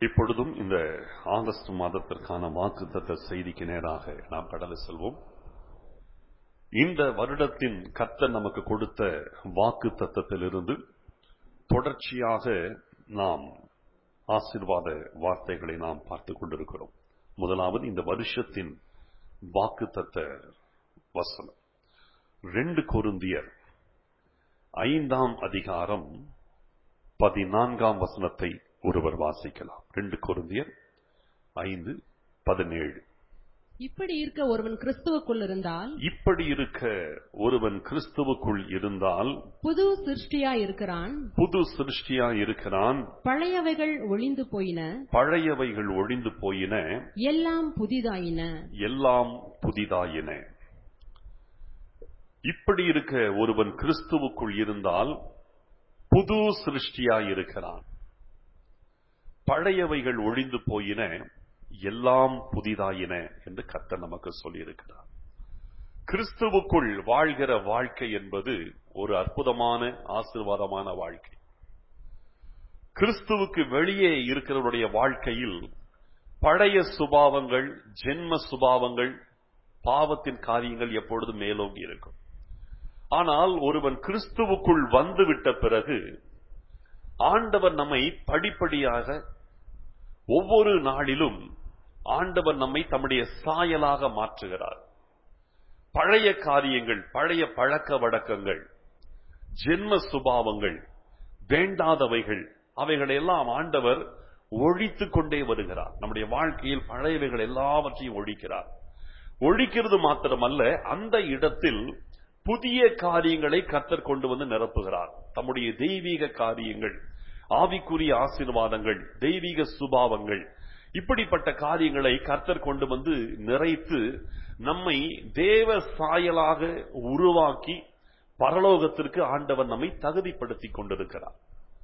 இப்பொழுதும் இந்த ஆகஸ்ட் மாதத்திற்கான வாக்குத்தத்த செய்திக்கு நேராக நாம் கடந்து செல்வோம் இந்த வருடத்தின் கர்த்தர் நமக்கு கொடுத்த வாக்கு தத்தத்திலிருந்து தொடர்ச்சியாக நாம் ஆசீர்வாத வார்த்தைகளை நாம் பார்த்துக் கொண்டிருக்கிறோம் முதலாவது இந்த வருஷத்தின் வாக்கு தத்த வசனம் ரெண்டு கொருந்தியர் ஐந்தாம் அதிகாரம் பதினான்காம் வசனத்தை ஒருவர் வாசிக்கலாம் ரெண்டு கொருந்தியர் ஐந்து பதினேழு இப்படி இருக்க ஒருவன் கிறிஸ்துவுக்குள் இருந்தால் இப்படி இருக்க ஒருவன் கிறிஸ்துவுக்குள் இருந்தால் புது சிருஷ்டியா இருக்கிறான் புது சிருஷ்டியா இருக்கிறான் பழையவைகள் ஒளிந்து போயின பழையவைகள் ஒழிந்து போயின எல்லாம் புதிதாயின எல்லாம் புதிதாயின இப்படி இருக்க ஒருவன் கிறிஸ்துவுக்குள் இருந்தால் புது சிருஷ்டியா இருக்கிறான் பழையவைகள் ஒழிந்து போயின எல்லாம் புதிதாயின என்று கர்த்தர் நமக்கு சொல்லியிருக்கிறார் கிறிஸ்துவுக்குள் வாழ்கிற வாழ்க்கை என்பது ஒரு அற்புதமான ஆசீர்வாதமான வாழ்க்கை கிறிஸ்துவுக்கு வெளியே இருக்கிறவருடைய வாழ்க்கையில் பழைய சுபாவங்கள் ஜென்ம சுபாவங்கள் பாவத்தின் காரியங்கள் எப்பொழுதும் மேலோங்கி இருக்கும் ஆனால் ஒருவன் கிறிஸ்துவுக்குள் வந்துவிட்ட பிறகு ஆண்டவர் நம்மை படிப்படியாக ஒவ்வொரு நாளிலும் ஆண்டவர் நம்மை தம்முடைய சாயலாக மாற்றுகிறார் பழைய காரியங்கள் பழைய பழக்க வழக்கங்கள் ஜென்ம சுபாவங்கள் வேண்டாதவைகள் அவைகளெல்லாம் ஆண்டவர் ஒழித்து கொண்டே வருகிறார் நம்முடைய வாழ்க்கையில் பழையவைகள் எல்லாவற்றையும் ஒழிக்கிறார் ஒழிக்கிறது மாத்திரமல்ல அந்த இடத்தில் புதிய காரியங்களை கத்தர் கொண்டு வந்து நிரப்புகிறார் தம்முடைய தெய்வீக காரியங்கள் ஆவிக்குரிய ஆசீர்வாதங்கள் தெய்வீக சுபாவங்கள் இப்படிப்பட்ட காரியங்களை கர்த்தர் கொண்டு வந்து நிறைத்து நம்மை தேவ சாயலாக உருவாக்கி பரலோகத்திற்கு ஆண்டவர் நம்மை தகுதிப்படுத்தி கொண்டிருக்கிறார்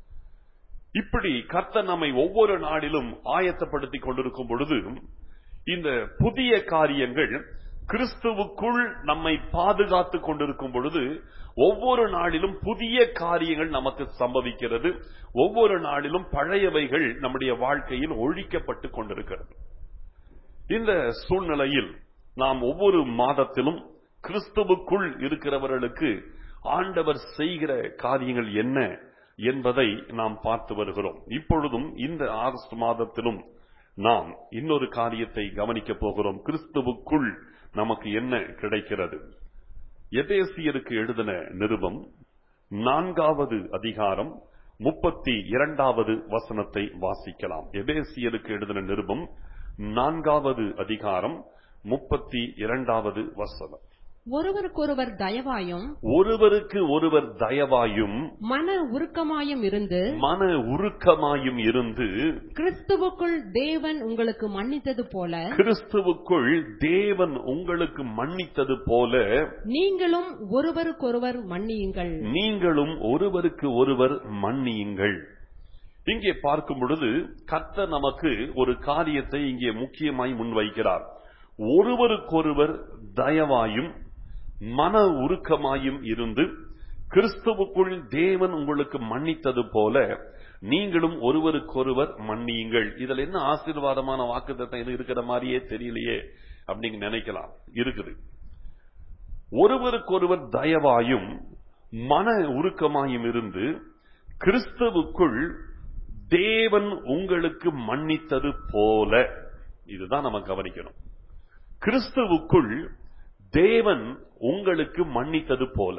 இப்படி கர்த்தர் நம்மை ஒவ்வொரு நாளிலும் ஆயத்தப்படுத்தி கொண்டிருக்கும் பொழுது இந்த புதிய காரியங்கள் கிறிஸ்துவுக்குள் நம்மை பாதுகாத்துக் கொண்டிருக்கும் பொழுது ஒவ்வொரு நாளிலும் புதிய காரியங்கள் நமக்கு சம்பவிக்கிறது ஒவ்வொரு நாளிலும் பழையவைகள் நம்முடைய வாழ்க்கையில் ஒழிக்கப்பட்டு கொண்டிருக்கிறது இந்த சூழ்நிலையில் நாம் ஒவ்வொரு மாதத்திலும் கிறிஸ்துவுக்குள் இருக்கிறவர்களுக்கு ஆண்டவர் செய்கிற காரியங்கள் என்ன என்பதை நாம் பார்த்து வருகிறோம் இப்பொழுதும் இந்த ஆகஸ்ட் மாதத்திலும் நாம் இன்னொரு காரியத்தை கவனிக்கப் போகிறோம் கிறிஸ்துவுக்குள் நமக்கு என்ன கிடைக்கிறது எபேசியருக்கு எழுதின நிருபம் நான்காவது அதிகாரம் முப்பத்தி இரண்டாவது வசனத்தை வாசிக்கலாம் எபேசியருக்கு எழுதின நிருபம் நான்காவது அதிகாரம் முப்பத்தி இரண்டாவது வசனம் ஒருவருக்கொருவர் தயவாயும் ஒருவருக்கு ஒருவர் தயவாயும் மன உருக்கமாயும் இருந்து மன உருக்கமாயும் இருந்து கிறிஸ்துவுக்குள் தேவன் உங்களுக்கு மன்னித்தது போல கிறிஸ்துவுக்குள் தேவன் உங்களுக்கு மன்னித்தது போல நீங்களும் ஒருவருக்கொருவர் மன்னியுங்கள் நீங்களும் ஒருவருக்கு ஒருவர் மன்னியுங்கள் இங்கே பார்க்கும் பொழுது கர்த்தர் நமக்கு ஒரு காரியத்தை இங்கே முக்கியமாய் முன்வைக்கிறார் ஒருவருக்கொருவர் தயவாயும் மன உருக்கமாயும் இருந்து கிறிஸ்துவுக்குள் தேவன் உங்களுக்கு மன்னித்தது போல நீங்களும் ஒருவருக்கொருவர் மன்னியுங்கள் இதுல என்ன ஆசீர்வாதமான வாக்குத்தத்தம் இது இருக்கிற மாதிரியே தெரியலையே அப்படிங்க நினைக்கலாம் இருக்குது ஒருவருக்கொருவர் தயவாயும் மன உருக்கமாயும் இருந்து கிறிஸ்துவுக்குள் தேவன் உங்களுக்கு மன்னித்தது போல இதுதான் நம்ம கவனிக்கணும் கிறிஸ்துவுக்குள் தேவன் உங்களுக்கு மன்னித்தது போல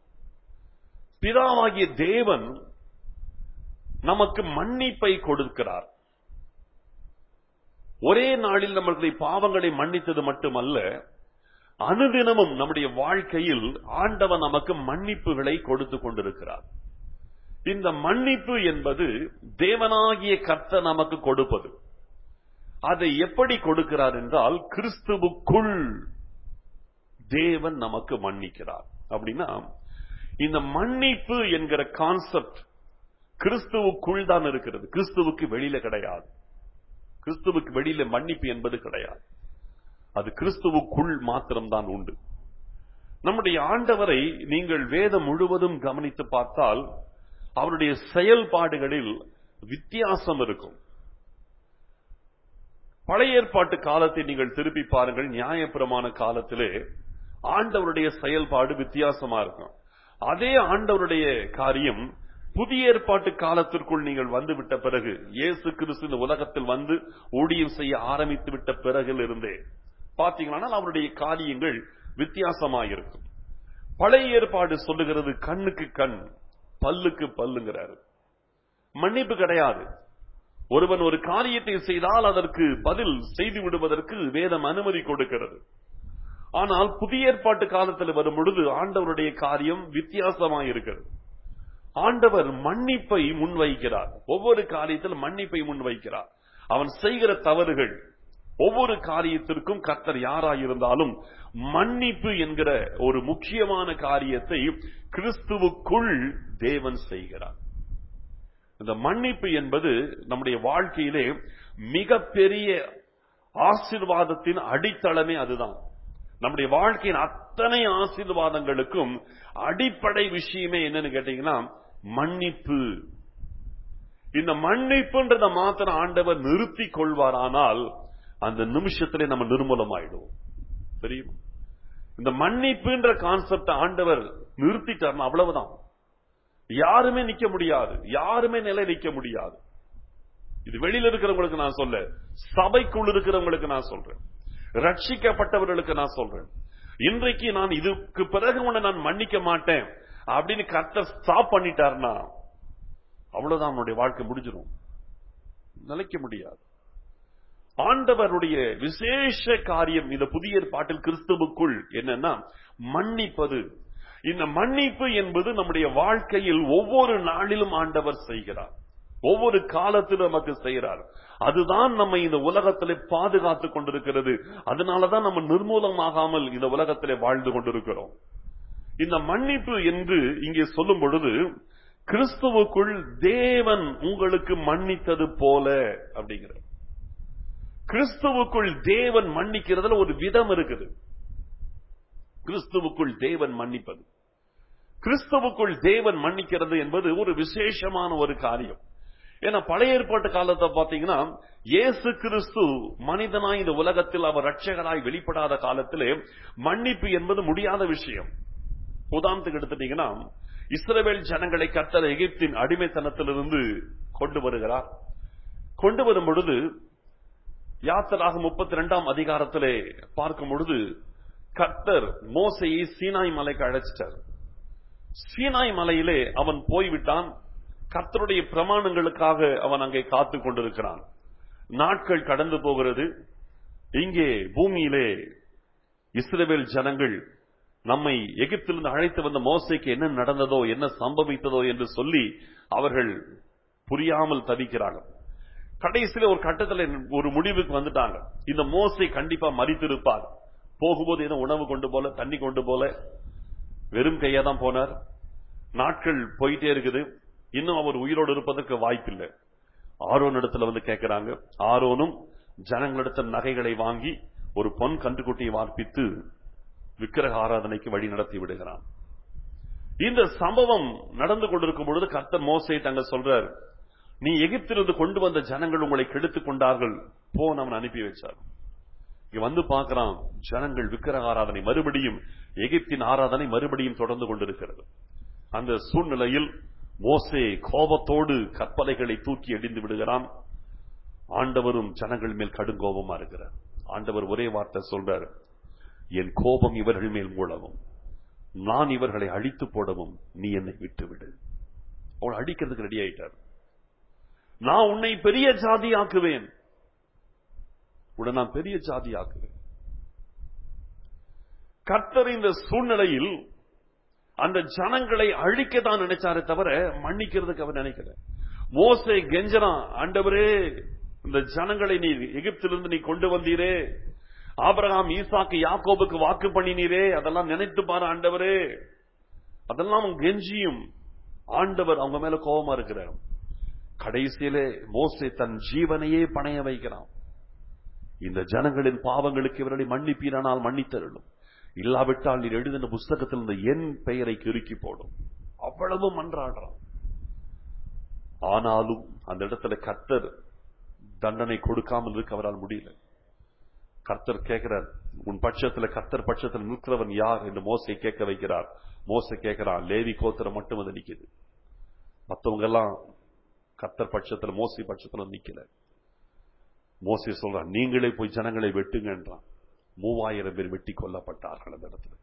பிதாவாகிய தேவன் நமக்கு மன்னிப்பை கொடுக்கிறார் ஒரே நாளில் நம்மளுடைய பாவங்களை மன்னித்தது மட்டுமல்ல அனுதினமும் நம்முடைய வாழ்க்கையில் ஆண்டவன் நமக்கு மன்னிப்புகளை கொடுத்து கொண்டிருக்கிறார் இந்த மன்னிப்பு என்பது தேவனாகிய கர்த்த நமக்கு கொடுப்பது அதை எப்படி கொடுக்கிறார் என்றால் கிறிஸ்துவுக்குள் தேவன் நமக்கு மன்னிக்கிறார் அப்படின்னா இந்த மன்னிப்பு என்கிற கான்செப்ட் கிறிஸ்துவுக்குள் தான் இருக்கிறது கிறிஸ்துவுக்கு வெளியில கிடையாது கிறிஸ்துவுக்கு வெளியில மன்னிப்பு என்பது கிடையாது அது கிறிஸ்துவுக்குள் மாத்திரம்தான் உண்டு நம்முடைய ஆண்டவரை நீங்கள் வேதம் முழுவதும் கவனித்து பார்த்தால் அவருடைய செயல்பாடுகளில் வித்தியாசம் இருக்கும் பழைய ஏற்பாட்டு காலத்தை நீங்கள் திருப்பி பாருங்கள் நியாயப்பிரமாண காலத்திலே ஆண்டவருடைய செயல்பாடு வித்தியாசமா இருக்கும் அதே ஆண்டவருடைய காரியம் புதிய ஏற்பாட்டு காலத்திற்குள் நீங்கள் வந்து விட்ட பிறகு இயேசு கிறிஸ்து இந்த உலகத்தில் வந்து ஊழியம் செய்ய ஆரம்பித்து விட்ட பிறகு இருந்தே பாத்தீங்கன்னா அவருடைய காரியங்கள் வித்தியாசமாயிருக்கும் பழைய ஏற்பாடு சொல்லுகிறது கண்ணுக்கு கண் பல்லுக்கு பல்லுங்கிறாரு மன்னிப்பு கிடையாது ஒருவன் ஒரு காரியத்தை செய்தால் அதற்கு பதில் செய்து விடுவதற்கு வேதம் அனுமதி கொடுக்கிறது ஆனால் புதிய ஏற்பாட்டு காலத்தில் வரும் பொழுது ஆண்டவருடைய காரியம் வித்தியாசமாக இருக்கிறது ஆண்டவர் மன்னிப்பை முன்வைக்கிறார் ஒவ்வொரு காரியத்தில் மன்னிப்பை முன்வைக்கிறார் அவன் செய்கிற தவறுகள் ஒவ்வொரு காரியத்திற்கும் கர்த்தர் யாராயிருந்தாலும் மன்னிப்பு என்கிற ஒரு முக்கியமான காரியத்தை கிறிஸ்துவுக்குள் தேவன் செய்கிறார் இந்த மன்னிப்பு என்பது நம்முடைய வாழ்க்கையிலே மிகப்பெரிய ஆசிர்வாதத்தின் அடித்தளமே அதுதான் நம்முடைய வாழ்க்கையின் அத்தனை ஆசீர்வாதங்களுக்கும் அடிப்படை விஷயமே என்னன்னு கேட்டீங்கன்னா மன்னிப்பு இந்த மன்னிப்புன்றத மாத்திரம் ஆண்டவர் நிறுத்தி கொள்வாரானால் அந்த நிமிஷத்திலே நம்ம நிர்மூலமாயிடுவோம் தெரியுமா இந்த மன்னிப்புன்ற கான்செப்ட் ஆண்டவர் நிறுத்திட்டார்னா அவ்வளவுதான் யாருமே நிக்க முடியாது யாருமே நிலை நிக்க முடியாது இது வெளியில இருக்கிறவங்களுக்கு நான் சொல்ல சபைக்குள் இருக்கிறவங்களுக்கு நான் சொல்றேன் ரட்சிக்கப்பட்டவர்களுக்கு நான் சொல்றேன் இன்றைக்கு நான் இதுக்கு பிறகு உன்னை நான் மன்னிக்க மாட்டேன் அப்படின்னு கர்த்தர் ஸ்டாப் பண்ணிட்டார்னா அவ்வளவுதான் அவனுடைய வாழ்க்கை முடிஞ்சிடும் நிலைக்க முடியாது ஆண்டவருடைய விசேஷ காரியம் இந்த புதிய ஏற்பாட்டில் கிறிஸ்துவுக்குள் என்னன்னா மன்னிப்பது இந்த மன்னிப்பு என்பது நம்முடைய வாழ்க்கையில் ஒவ்வொரு நாளிலும் ஆண்டவர் செய்கிறார் ஒவ்வொரு காலத்திலும் நமக்கு செய்கிறார் அதுதான் நம்ம இந்த உலகத்திலே பாதுகாத்துக் கொண்டிருக்கிறது அதனாலதான் நம்ம நிர்மூலமாகாமல் இந்த உலகத்திலே வாழ்ந்து கொண்டிருக்கிறோம் இந்த மன்னிப்பு என்று இங்கே சொல்லும் பொழுது கிறிஸ்துவுக்குள் தேவன் உங்களுக்கு மன்னித்தது போல அப்படிங்கிற கிறிஸ்துவுக்குள் தேவன் மன்னிக்கிறதுல ஒரு விதம் இருக்குது கிறிஸ்துவுக்குள் தேவன் மன்னிப்பது கிறிஸ்துவுக்குள் தேவன் மன்னிக்கிறது என்பது ஒரு விசேஷமான ஒரு காரியம் ஏன்னா பழைய ஏற்பாட்டு காலத்தை பாத்தீங்கன்னா இயேசு கிறிஸ்து மனிதனாய் இந்த உலகத்தில் அவர் ரட்சகராய் வெளிப்படாத காலத்திலே மன்னிப்பு என்பது முடியாத விஷயம் உதாரணத்துக்கு எடுத்துட்டீங்கன்னா இஸ்ரவேல் ஜனங்களை கர்த்தர் எகிப்தின் அடிமைத்தனத்திலிருந்து கொண்டு வருகிறார் கொண்டு வரும் பொழுது யாத்திராக முப்பத்தி ரெண்டாம் அதிகாரத்திலே பார்க்கும் பொழுது கர்த்தர் மோசையை சீனாய் மலைக்கு அழைச்சிட்டார் சீனாய் மலையிலே அவன் போய்விட்டான் கர்த்தருடைய பிரமாணங்களுக்காக அவன் அங்கே காத்து கொண்டிருக்கிறான் நாட்கள் கடந்து போகிறது இங்கே பூமியிலே இஸ்ரவேல் ஜனங்கள் நம்மை எகிப்திலிருந்து அழைத்து வந்த மோசைக்கு என்ன நடந்ததோ என்ன சம்பவித்ததோ என்று சொல்லி அவர்கள் புரியாமல் தவிக்கிறாங்க கடைசியில ஒரு கட்டத்தில் ஒரு முடிவுக்கு வந்துட்டாங்க இந்த மோசை கண்டிப்பா மறித்திருப்பார் போகும்போது ஏதோ உணவு கொண்டு போல தண்ணி கொண்டு போல வெறும் கையா தான் போனார் நாட்கள் போயிட்டே இருக்குது இன்னும் அவர் உயிரோடு இருப்பதற்கு வாய்ப்பில்லை ஆரோன் இடத்துல வந்து கேட்கிறாங்க ஆரோனும் ஜனங்களிடத்தில் நகைகளை வாங்கி ஒரு பொன் கன்றுக்குட்டியை வார்ப்பித்து விக்கிரக ஆராதனைக்கு வழி நடத்தி விடுகிறான் இந்த சம்பவம் நடந்து கொண்டிருக்கும் பொழுது கர்த்தர் மோசை தங்க சொல்றார் நீ எகிப்திலிருந்து கொண்டு வந்த ஜனங்கள் உங்களை கெடுத்துக் கொண்டார்கள் போன் அவன் அனுப்பி வச்சார் இங்க வந்து பார்க்கிறான் ஜனங்கள் விக்கிரக ஆராதனை மறுபடியும் எகிப்தின் ஆராதனை மறுபடியும் தொடர்ந்து கொண்டிருக்கிறது அந்த சூழ்நிலையில் மோசே கோபத்தோடு கற்பலைகளை தூக்கி எடிந்து விடுகிறான் ஆண்டவரும் ஜனங்கள் மேல் கடுங்கோபமா இருக்கிறார் ஆண்டவர் ஒரே வார்த்தை சொல்றார் என் கோபம் இவர்கள் மேல் மூலவும் நான் இவர்களை அழித்து போடவும் நீ என்னை விட்டுவிடு அவள் அடிக்கிறதுக்கு ரெடி ஆயிட்டார் நான் உன்னை பெரிய ஜாதி ஆக்குவேன் உடன் நான் பெரிய ஜாதி ஆக்குவேன் கர்த்தர் இந்த சூழ்நிலையில் அந்த ஜனங்களை அழிக்க தான் நினைச்சாரே தவிர மன்னிக்கிறதுக்கு அவர் நினைக்கல மோசை கெஞ்சனா ஆண்டவரே இந்த ஜனங்களை நீ எகிப்திலிருந்து நீ கொண்டு வந்தீரே ஆபிரகாம் ஈசாக்கு யாக்கோபுக்கு வாக்கு பண்ணினீரே அதெல்லாம் நினைத்து பாரு ஆண்டவரே அதெல்லாம் கெஞ்சியும் ஆண்டவர் அவங்க மேல கோபமா இருக்கிறார் கடைசியிலே மோசை தன் ஜீவனையே பணைய வைக்கிறான் இந்த ஜனங்களின் பாவங்களுக்கு இவர்களை மன்னிப்பீரானால் மன்னித்தருளும் இல்லாவிட்டால் நீர் எழுதின புஸ்தகத்தில் இந்த என் பெயரை கிறுக்கி போடும் அவ்வளவு மன்றாடுறான் ஆனாலும் அந்த இடத்துல கத்தர் தண்டனை கொடுக்காமல் இருக்க அவரால் முடியல கர்த்தர் கேட்கிறார் உன் பட்சத்துல கர்த்தர் பட்சத்தில் நிற்கிறவன் யார் என்று மோசை கேட்க வைக்கிறார் மோசை கேட்கிறான் லேவி கோத்திரம் மட்டும் அது நிக்குது மத்தவங்க எல்லாம் கர்த்தர் பட்சத்துல மோசி பட்சத்துல நிக்கல மோசி சொல்றான் நீங்களே போய் ஜனங்களை வெட்டுங்கன்றான் மூவாயிரம் பேர் வெட்டி கொல்லப்பட்டார்கள் அந்த இடத்துல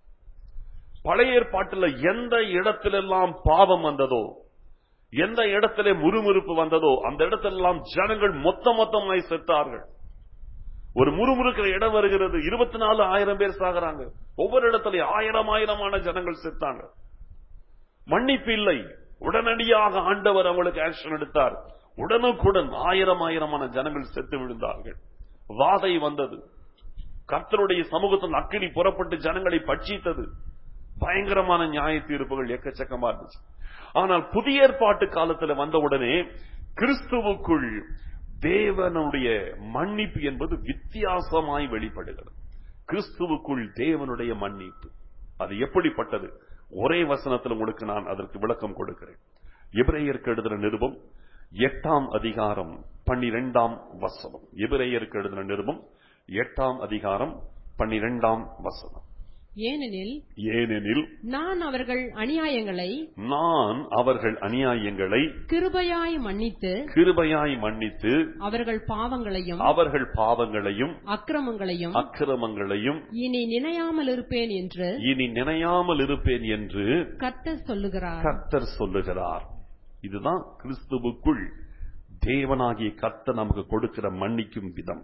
பழைய ஏற்பாட்டுல எந்த இடத்திலெல்லாம் பாவம் வந்ததோ எந்த இடத்திலே முறுமுறுப்பு வந்ததோ அந்த இடத்திலெல்லாம் ஜனங்கள் மொத்த மொத்தமாய் செத்தார்கள் ஒரு முறுமுறுக்கிற இடம் வருகிறது இருபத்தி நாலு ஆயிரம் பேர் சாகுறாங்க ஒவ்வொரு இடத்துலயும் ஆயிரம் ஆயிரமான ஜனங்கள் செத்தாங்க மன்னிப்பு இல்லை உடனடியாக ஆண்டவர் அவங்களுக்கு ஆக்ஷன் எடுத்தார் உடனுக்குடன் ஆயிரம் ஆயிரமான ஜனங்கள் செத்து விழுந்தார்கள் வாதை வந்தது கர்த்தருடைய சமூகத்தில் அக்கினி புறப்பட்டு ஜனங்களை பட்சித்தது பயங்கரமான நியாய தீர்ப்புகள் எக்கச்சக்கமா இருந்துச்சு ஆனால் புதிய ஏற்பாட்டு காலத்துல வந்தவுடனே கிறிஸ்துவுக்குள் தேவனுடைய மன்னிப்பு என்பது வித்தியாசமாய் வெளிப்படுகிறது கிறிஸ்துவுக்குள் தேவனுடைய மன்னிப்பு அது எப்படிப்பட்டது ஒரே வசனத்தில் உங்களுக்கு நான் அதற்கு விளக்கம் கொடுக்கிறேன் எபிரேயருக்கு எழுதின நிருபம் எட்டாம் அதிகாரம் பன்னிரெண்டாம் வசனம் எபிரேயருக்கு எழுதின நிருபம் எட்டாம் அதிகாரம் பன்னிரெண்டாம் வசனம் ஏனெனில் ஏனெனில் நான் அவர்கள் அநியாயங்களை நான் அவர்கள் அநியாயங்களை கிருபையாய் மன்னித்து கிருபையாய் மன்னித்து அவர்கள் பாவங்களையும் அவர்கள் பாவங்களையும் அக்கிரமங்களையும் அக்கிரமங்களையும் இனி நினையாமல் இருப்பேன் என்று இனி நினையாமல் இருப்பேன் என்று கர்த்தர் சொல்லுகிறார் கர்த்தர் சொல்லுகிறார் இதுதான் கிறிஸ்துவுக்குள் தேவனாகிய கர்த்தர் நமக்கு கொடுக்கிற மன்னிக்கும் விதம்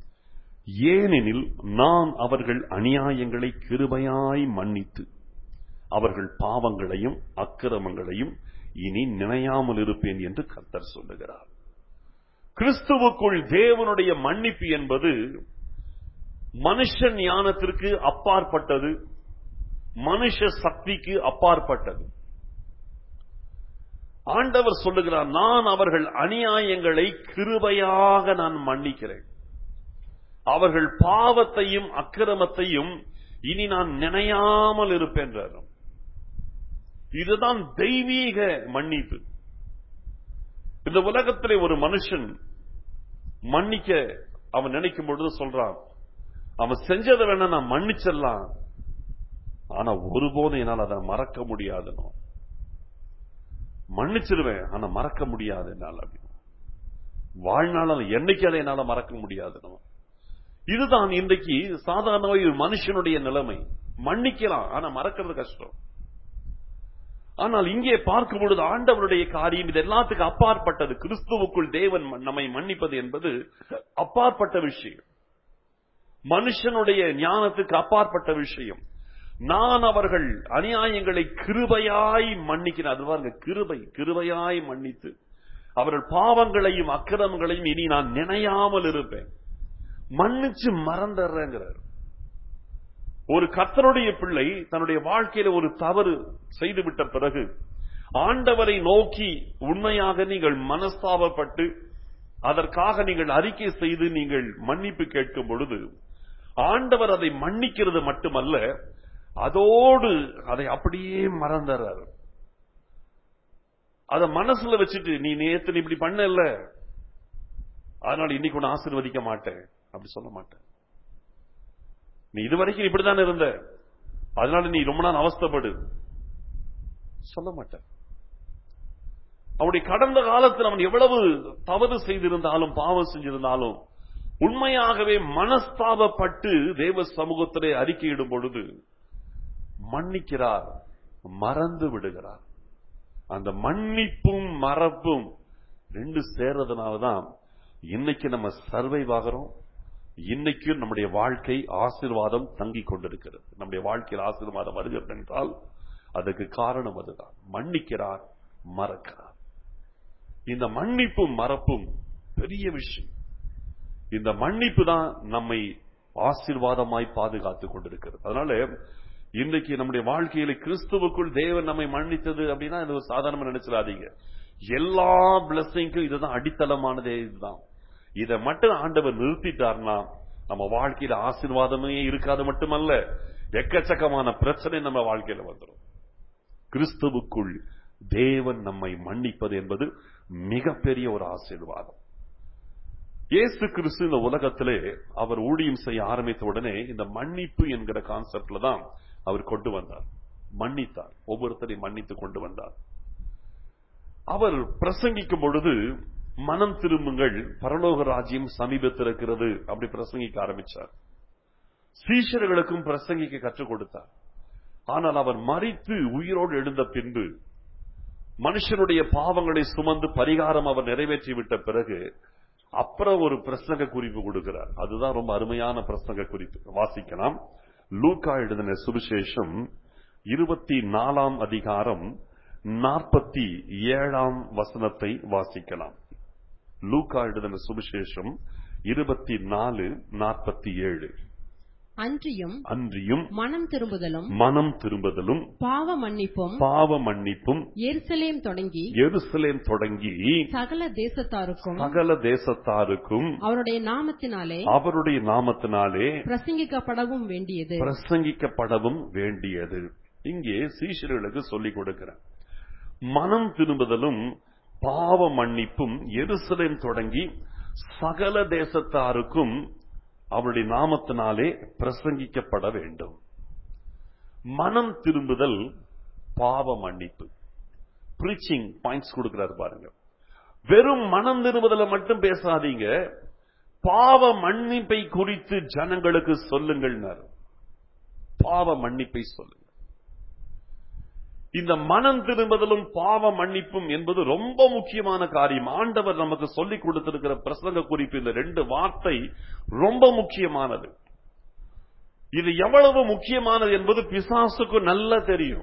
ஏனெனில் நான் அவர்கள் அநியாயங்களை கிருபையாய் மன்னித்து அவர்கள் பாவங்களையும் அக்கிரமங்களையும் இனி நினையாமல் இருப்பேன் என்று கர்த்தர் சொல்லுகிறார் கிறிஸ்துவுக்குள் தேவனுடைய மன்னிப்பு என்பது மனுஷ ஞானத்திற்கு அப்பாற்பட்டது மனுஷ சக்திக்கு அப்பாற்பட்டது ஆண்டவர் சொல்லுகிறார் நான் அவர்கள் அநியாயங்களை கிருபையாக நான் மன்னிக்கிறேன் அவர்கள் பாவத்தையும் அக்கிரமத்தையும் இனி நான் நினையாமல் இருப்பேன் இதுதான் தெய்வீக மன்னிப்பு இந்த உலகத்திலே ஒரு மனுஷன் மன்னிக்க அவன் நினைக்கும் பொழுது சொல்றான் அவன் செஞ்சதை வேணா நான் மன்னிச்சிடலாம் ஆனா ஒருபோதும் என்னால் அதை மறக்க முடியாதுனோ மன்னிச்சிருவேன் ஆனா மறக்க முடியாது என்னால் அப்படின்னு வாழ்நாள் என்னைக்கு அதை என்னால மறக்க முடியாதுனோ இதுதான் இன்றைக்கு சாதாரண ஒரு மனுஷனுடைய நிலைமை மன்னிக்கலாம் ஆனா மறக்கிறது கஷ்டம் ஆனால் இங்கே பார்க்கும் பொழுது ஆண்டவருடைய காரியம் இது எல்லாத்துக்கும் அப்பாற்பட்டது கிறிஸ்துவுக்குள் தேவன் நம்மை மன்னிப்பது என்பது அப்பாற்பட்ட விஷயம் மனுஷனுடைய ஞானத்துக்கு அப்பாற்பட்ட விஷயம் நான் அவர்கள் அநியாயங்களை கிருபையாய் மன்னிக்கிறேன் அது பாருங்க கிருபை கிருபையாய் மன்னித்து அவர்கள் பாவங்களையும் அக்கிரமங்களையும் இனி நான் நினையாமல் இருப்பேன் மன்னிச்சு மறந்துடுறேங்கிறார் ஒரு கத்தருடைய பிள்ளை தன்னுடைய வாழ்க்கையில ஒரு தவறு செய்துவிட்ட பிறகு ஆண்டவரை நோக்கி உண்மையாக நீங்கள் மனஸ்தாபப்பட்டு அதற்காக நீங்கள் அறிக்கை செய்து நீங்கள் மன்னிப்பு கேட்கும் பொழுது ஆண்டவர் அதை மன்னிக்கிறது மட்டுமல்ல அதோடு அதை அப்படியே மறந்துறாரு அத மனசுல வச்சுட்டு நீ நேத்து நீ இப்படி பண்ணல அதனால இன்னைக்கு உன்னை ஆசிர்வதிக்க மாட்டேன் அப்படி சொல்ல மாட்டேன் நீ இதுவரைக்கும் இப்படிதான் இருந்த அதனால நீ ரொம்ப நாள் அவஸ்தப்படு சொல்ல மாட்டேன் அவனுடைய கடந்த காலத்தில் அவன் எவ்வளவு தவறு செய்திருந்தாலும் பாவம் செஞ்சிருந்தாலும் உண்மையாகவே மனஸ்தாபப்பட்டு தேவ சமூகத்திலே அறிக்கையிடும் பொழுது மன்னிக்கிறார் மறந்து விடுகிறார் அந்த மன்னிப்பும் மறப்பும் ரெண்டு சேர்றதுனாலதான் இன்னைக்கு நம்ம சர்வைவ் ஆகிறோம் இன்னைக்கும் நம்முடைய வாழ்க்கை ஆசீர்வாதம் தங்கி கொண்டிருக்கிறது நம்முடைய வாழ்க்கையில் ஆசீர்வாதம் வருகிறது என்றால் அதுக்கு காரணம் அதுதான் மன்னிக்கிறார் மறக்கிறார் இந்த மன்னிப்பும் மறப்பும் பெரிய விஷயம் இந்த மன்னிப்பு தான் நம்மை ஆசீர்வாதமாய் பாதுகாத்துக் கொண்டிருக்கிறது அதனால இன்றைக்கு நம்முடைய வாழ்க்கையில கிறிஸ்துவுக்குள் தேவன் நம்மை மன்னித்தது அப்படின்னா இது ஒரு சாதாரணமா நினைச்சிடாதீங்க எல்லா பிளஸிங்க்கும் இதுதான் அடித்தளமானதே இதுதான் இதை மட்டும் ஆண்டவர் நிறுத்திட்டார்னா நம்ம வாழ்க்கையில ஆசீர்வாதமே இருக்காது மட்டுமல்ல எக்கச்சக்கமான பிரச்சனை நம்ம வாழ்க்கையில வந்துடும் கிறிஸ்துவுக்குள் தேவன் நம்மை மன்னிப்பது என்பது மிகப்பெரிய ஒரு ஆசீர்வாதம் இயேசு கிறிஸ்து இந்த உலகத்திலே அவர் ஊழியம் செய்ய ஆரம்பித்த உடனே இந்த மன்னிப்பு என்கிற கான்செப்ட்ல தான் அவர் கொண்டு வந்தார் மன்னித்தார் ஒவ்வொருத்தரையும் மன்னித்து கொண்டு வந்தார் அவர் பிரசங்கிக்கும் பொழுது மனம் திரும்புங்கள் பரலோக ராஜ்யம் சமீபத்தில் இருக்கிறது அப்படி பிரசங்கிக்க ஆரம்பிச்சார் சீஷர்களுக்கும் பிரசங்கிக்க கற்றுக் கொடுத்தார் ஆனால் அவர் மறித்து உயிரோடு எழுந்த பின்பு மனுஷனுடைய பாவங்களை சுமந்து பரிகாரம் அவர் நிறைவேற்றி விட்ட பிறகு அப்புறம் ஒரு பிரசங்க குறிப்பு கொடுக்கிறார் அதுதான் ரொம்ப அருமையான பிரசங்க குறிப்பு வாசிக்கலாம் லூக்கா எழுதின சுவிசேஷம் இருபத்தி நாலாம் அதிகாரம் நாற்பத்தி ஏழாம் வசனத்தை வாசிக்கலாம் லூக்கா எழுதின சுவிசேஷம் இருபத்தி நாலு நாற்பத்தி ஏழு அன்றியும் அன்றியும் மனம் திரும்புதலும் மனம் திரும்புதலும் பாவ மன்னிப்பும் பாவ மன்னிப்பும் எருசலேம் தொடங்கி எருசலேம் தொடங்கி சகல தேசத்தாருக்கும் சகல தேசத்தாருக்கும் அவருடைய நாமத்தினாலே அவருடைய நாமத்தினாலே பிரசங்கிக்கப்படவும் வேண்டியது பிரசங்கிக்கப்படவும் வேண்டியது இங்கே சீஷர்களுக்கு சொல்லிக் கொடுக்கிறார் மனம் திரும்புதலும் பாவ மன்னிப்பும் எருசலேம் தொடங்கி சகல தேசத்தாருக்கும் அவருடைய நாமத்தினாலே பிரசங்கிக்கப்பட வேண்டும் மனம் திரும்புதல் பாவ மன்னிப்பு பிரீச்சிங் பாயிண்ட்ஸ் கொடுக்கிறார் பாருங்க வெறும் மனம் திரும்புதலை மட்டும் பேசாதீங்க பாவ மன்னிப்பை குறித்து ஜனங்களுக்கு சொல்லுங்கள்னார் பாவ மன்னிப்பை சொல்லுங்க இந்த மனம் திரும்புதலும் பாவ மன்னிப்பும் என்பது ரொம்ப முக்கியமான காரியம் ஆண்டவர் நமக்கு சொல்லிக் கொடுத்திருக்கிற பிரசங்க குறிப்பு இந்த ரெண்டு வார்த்தை ரொம்ப முக்கியமானது இது எவ்வளவு முக்கியமானது என்பது பிசாசுக்கு நல்லா தெரியும்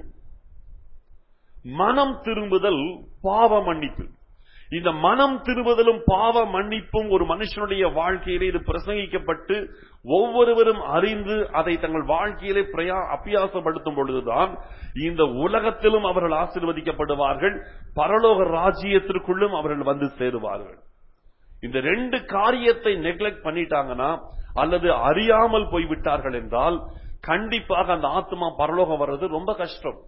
மனம் திரும்புதல் பாவ மன்னிப்பு இந்த மனம் திரும்புதலும் பாவ மன்னிப்பும் ஒரு மனுஷனுடைய வாழ்க்கையிலே இது பிரசங்கிக்கப்பட்டு ஒவ்வொருவரும் அறிந்து அதை தங்கள் வாழ்க்கையிலே பிரயா அபியாசப்படுத்தும் பொழுதுதான் இந்த உலகத்திலும் அவர்கள் ஆசீர்வதிக்கப்படுவார்கள் பரலோக ராஜ்யத்திற்குள்ளும் அவர்கள் வந்து சேருவார்கள் இந்த ரெண்டு காரியத்தை நெக்லெக்ட் பண்ணிட்டாங்கன்னா அல்லது அறியாமல் போய்விட்டார்கள் என்றால் கண்டிப்பாக அந்த ஆத்மா பரலோகம் வர்றது ரொம்ப கஷ்டம்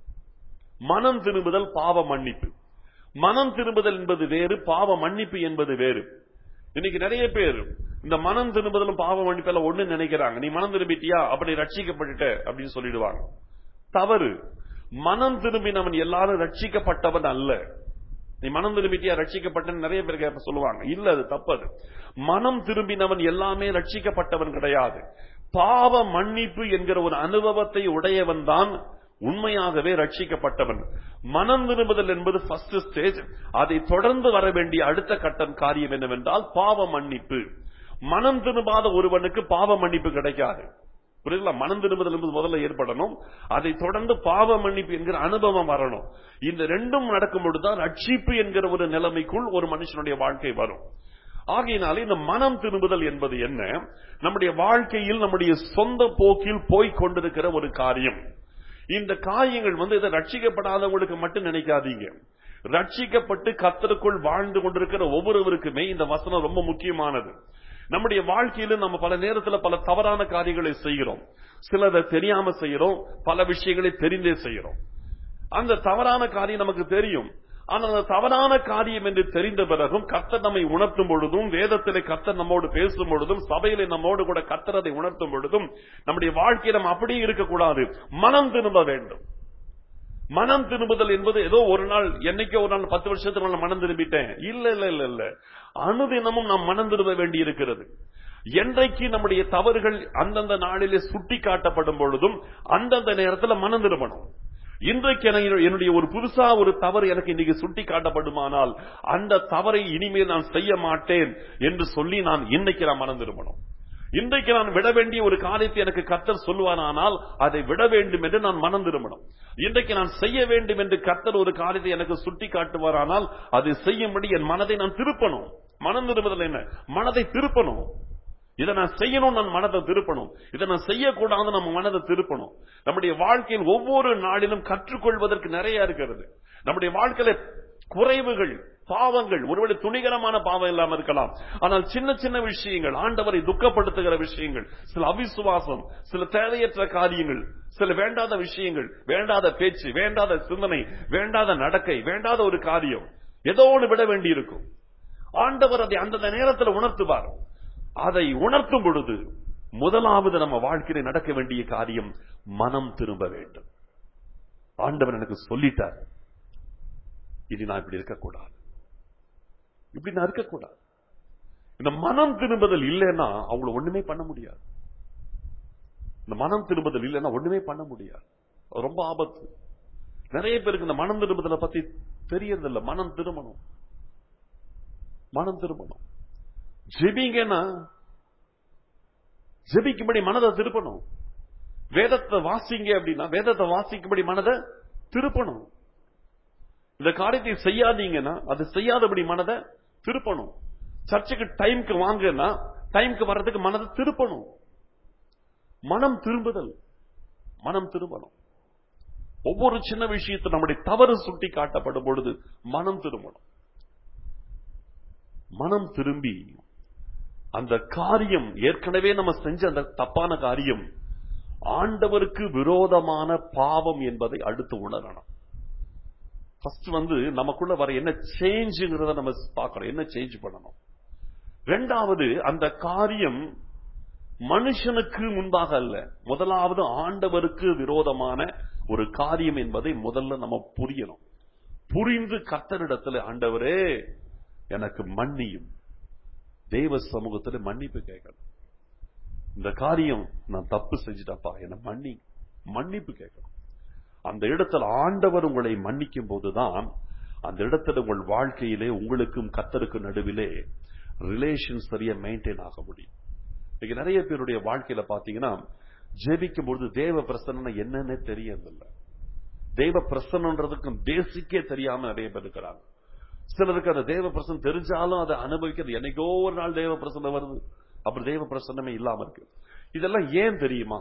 மனம் திரும்புதல் பாவ மன்னிப்பு மனம் திரும்புதல் என்பது வேறு பாவ மன்னிப்பு என்பது வேறு இன்னைக்கு நிறைய பேர் இந்த மனம் திரும்புதலும் பாவ மன்னிப்பெல்லாம் ஒண்ணு நினைக்கிறாங்க நீ மனம் திரும்பிட்டியா அப்படி ரட்சிக்கப்பட்டுட்ட அப்படின்னு சொல்லிடுவாங்க தவறு மனம் திரும்பினவன் எல்லாரும் ரட்சிக்கப்பட்டவன் அல்ல நீ மனம் திரும்பிட்டியா ரட்சிக்கப்பட்டன்னு நிறைய பேர் கேட்ப சொல்லுவாங்க இல்ல அது தப்பது மனம் திரும்பினவன் எல்லாமே ரட்சிக்கப்பட்டவன் கிடையாது பாவ மன்னிப்பு என்கிற ஒரு அனுபவத்தை உடையவன் தான் உண்மையாகவே ரட்சிக்கப்பட்டவன் மனம் திரும்புதல் என்பது ஃபர்ஸ்ட் ஸ்டேஜ் அதை தொடர்ந்து வர வேண்டிய அடுத்த கட்டம் காரியம் என்னவென்றால் பாவ மன்னிப்பு மனம் திரும்பாத ஒருவனுக்கு பாவ மன்னிப்பு கிடைக்காது புரியுதுங்களா மனம் திரும்புதல் என்பது முதல்ல ஏற்படணும் அதை தொடர்ந்து பாவ மன்னிப்பு என்கிற அனுபவம் வரணும் இந்த ரெண்டும் நடக்கும் பொழுதுதான் ரட்சிப்பு என்கிற ஒரு நிலைமைக்குள் ஒரு மனுஷனுடைய வாழ்க்கை வரும் ஆகையினாலே இந்த மனம் திரும்புதல் என்பது என்ன நம்முடைய வாழ்க்கையில் நம்முடைய சொந்த போக்கில் போய்க் கொண்டிருக்கிற ஒரு காரியம் இந்த காரியங்கள் வந்து இதை ரட்சிக்கப்படாதவங்களுக்கு மட்டும் நினைக்காதீங்க ரட்சிக்கப்பட்டு கத்தருக்குள் வாழ்ந்து கொண்டிருக்கிற ஒவ்வொருவருக்குமே இந்த வசனம் ரொம்ப முக்கியமானது நம்முடைய வாழ்க்கையில நம்ம பல நேரத்துல பல தவறான காரியங்களை செய்கிறோம் சிலதை தெரியாம செய்யறோம் பல விஷயங்களை தெரிந்தே செய்யறோம் அந்த தவறான காரியம் நமக்கு தெரியும் ஆனால் அந்த தவறான காரியம் என்று தெரிந்த பிறகும் கர்த்தர் நம்மை உணர்த்தும் பொழுதும் வேதத்திலே கர்த்தர் நம்மோடு பேசும் பொழுதும் சபையிலே நம்மோடு கூட கர்த்தர் அதை உணர்த்தும் பொழுதும் நம்முடைய வாழ்க்கை நம்ம அப்படியே இருக்கக்கூடாது மனம் திரும்ப வேண்டும் மனம் திரும்புதல் என்பது ஏதோ ஒரு நாள் என்னைக்கோ ஒரு நாள் பத்து வருஷத்துக்கு நான் மனம் திரும்பிட்டேன் இல்ல இல்ல இல்ல இல்ல அனுதினமும் நாம் மனம் திரும்ப வேண்டி இருக்கிறது என்றைக்கு நம்முடைய தவறுகள் அந்தந்த நாளிலே சுட்டி காட்டப்படும் பொழுதும் அந்தந்த நேரத்தில் மனம் திரும்பணும் இன்றைக்கு எனக்கு என்னுடைய ஒரு புதுசா ஒரு தவறு எனக்கு இன்னைக்கு சுட்டி காட்டப்படுமானால் அந்த தவறை இனிமேல் நான் செய்ய மாட்டேன் என்று சொல்லி நான் இன்னைக்கு நான் மனம் திரும்பணும் இன்றைக்கு நான் விட வேண்டிய ஒரு காரியத்தை எனக்கு கத்தர் சொல்லுவானால் அதை விட வேண்டும் என்று நான் மனம் திரும்பணும் இன்றைக்கு நான் செய்ய வேண்டும் என்று கத்தர் ஒரு காரியத்தை எனக்கு சுட்டி காட்டுவாரானால் அதை செய்யும்படி என் மனதை நான் திருப்பணும் மனம் திரும்புதல் என்ன மனதை திருப்பணும் இதை நான் செய்யணும் நான் மனதை திருப்பணும் இதை நான் செய்யக்கூடாது நம்ம மனதை திருப்பணும் நம்முடைய வாழ்க்கையில் ஒவ்வொரு நாளிலும் கற்றுக்கொள்வதற்கு நிறைய இருக்கிறது நம்முடைய வாழ்க்கையில குறைவுகள் பாவங்கள் ஒருவேளை துணிகரமான பாவம் இல்லாம இருக்கலாம் ஆனால் சின்ன சின்ன விஷயங்கள் ஆண்டவரை துக்கப்படுத்துகிற விஷயங்கள் சில அவிசுவாசம் சில தேவையற்ற காரியங்கள் சில வேண்டாத விஷயங்கள் வேண்டாத பேச்சு வேண்டாத சிந்தனை வேண்டாத நடக்கை வேண்டாத ஒரு காரியம் ஏதோ ஒன்று விட வேண்டி இருக்கும் ஆண்டவர் அதை அந்தந்த நேரத்தில் உணர்த்துவார் அதை உணர்த்தும் பொழுது முதலாவது நம்ம வாழ்க்கையில நடக்க வேண்டிய காரியம் மனம் திரும்ப வேண்டும் ஆண்டவர் எனக்கு சொல்லிட்டார் இனி நான் இப்படி இருக்கக்கூடாது இப்படி நான் இருக்கக்கூடாது இந்த மனம் திரும்புதல் இல்லைன்னா அவங்கள ஒண்ணுமே பண்ண முடியாது இந்த மனம் திரும்புதல் இல்லைன்னா ஒண்ணுமே பண்ண முடியாது அது ரொம்ப ஆபத்து நிறைய பேருக்கு இந்த மனம் திரும்புதலை பத்தி தெரியறதில்ல மனம் திரும்பணும் மனம் திரும்பணும் ஜெபிங்கன்னா ஜெபிக்கும்படி மனதை திருப்பணும் வேதத்தை வாசிங்க அப்படின்னா வேதத்தை வாசிக்கும்படி மனதை திருப்பணும் இந்த காரியத்தை செய்யாதீங்கன்னா அது செய்யாதபடி மனதை திருப்பணும் சர்ச்சுக்கு டைம்க்கு வாங்கன்னா டைம்க்கு வர்றதுக்கு மனதை திருப்பணும் மனம் திரும்புதல் மனம் திரும்பணும் ஒவ்வொரு சின்ன விஷயத்தை நம்முடைய தவறு சுட்டி காட்டப்படும் பொழுது மனம் திரும்பணும் மனம் திரும்பி அந்த காரியம் ஏற்கனவே நம்ம செஞ்ச அந்த தப்பான காரியம் ஆண்டவருக்கு விரோதமான பாவம் என்பதை அடுத்து உணரணும் ஃபர்ஸ்ட் வந்து நமக்குள்ள வர என்ன சேஞ்சுங்கிறத நம்ம பார்க்கணும் என்ன சேஞ்ச் பண்ணணும் ரெண்டாவது அந்த காரியம் மனுஷனுக்கு முன்பாக அல்ல முதலாவது ஆண்டவருக்கு விரோதமான ஒரு காரியம் என்பதை முதல்ல நம்ம புரியணும் புரிந்து கத்தரிடத்துல ஆண்டவரே எனக்கு மன்னியும் தேவ சமூகத்துல மன்னிப்பு கேட்கணும் இந்த காரியம் நான் தப்பு செஞ்சுட்டப்பா என்ன மன்னி மன்னிப்பு கேட்கணும் அந்த இடத்துல ஆண்டவர் உங்களை மன்னிக்கும் போதுதான் அந்த இடத்துல உங்கள் வாழ்க்கையிலே உங்களுக்கும் கத்தருக்கும் நடுவிலே ரிலேஷன் சரியா மெயின்டைன் ஆக முடியும் இன்னைக்கு நிறைய பேருடைய வாழ்க்கையில பாத்தீங்கன்னா ஜெபிக்கும் பொழுது தேவ பிரசன்னா என்னன்னே தெரியறதில்ல தேவ பிரசன்னன்றதுக்கும் பேசிக்கே தெரியாம நிறைய பேர் இருக்கிறாங்க சிலருக்கு அந்த தேவ பிரசனம் தெரிஞ்சாலும் அதை அனுபவிக்கிறது என்னைக்கோ ஒரு நாள் தேவ பிரசனம் வருது அப்புறம் தேவ பிரசன்னமே இல்லாம இருக்கு இதெல்லாம் ஏன் தெரியுமா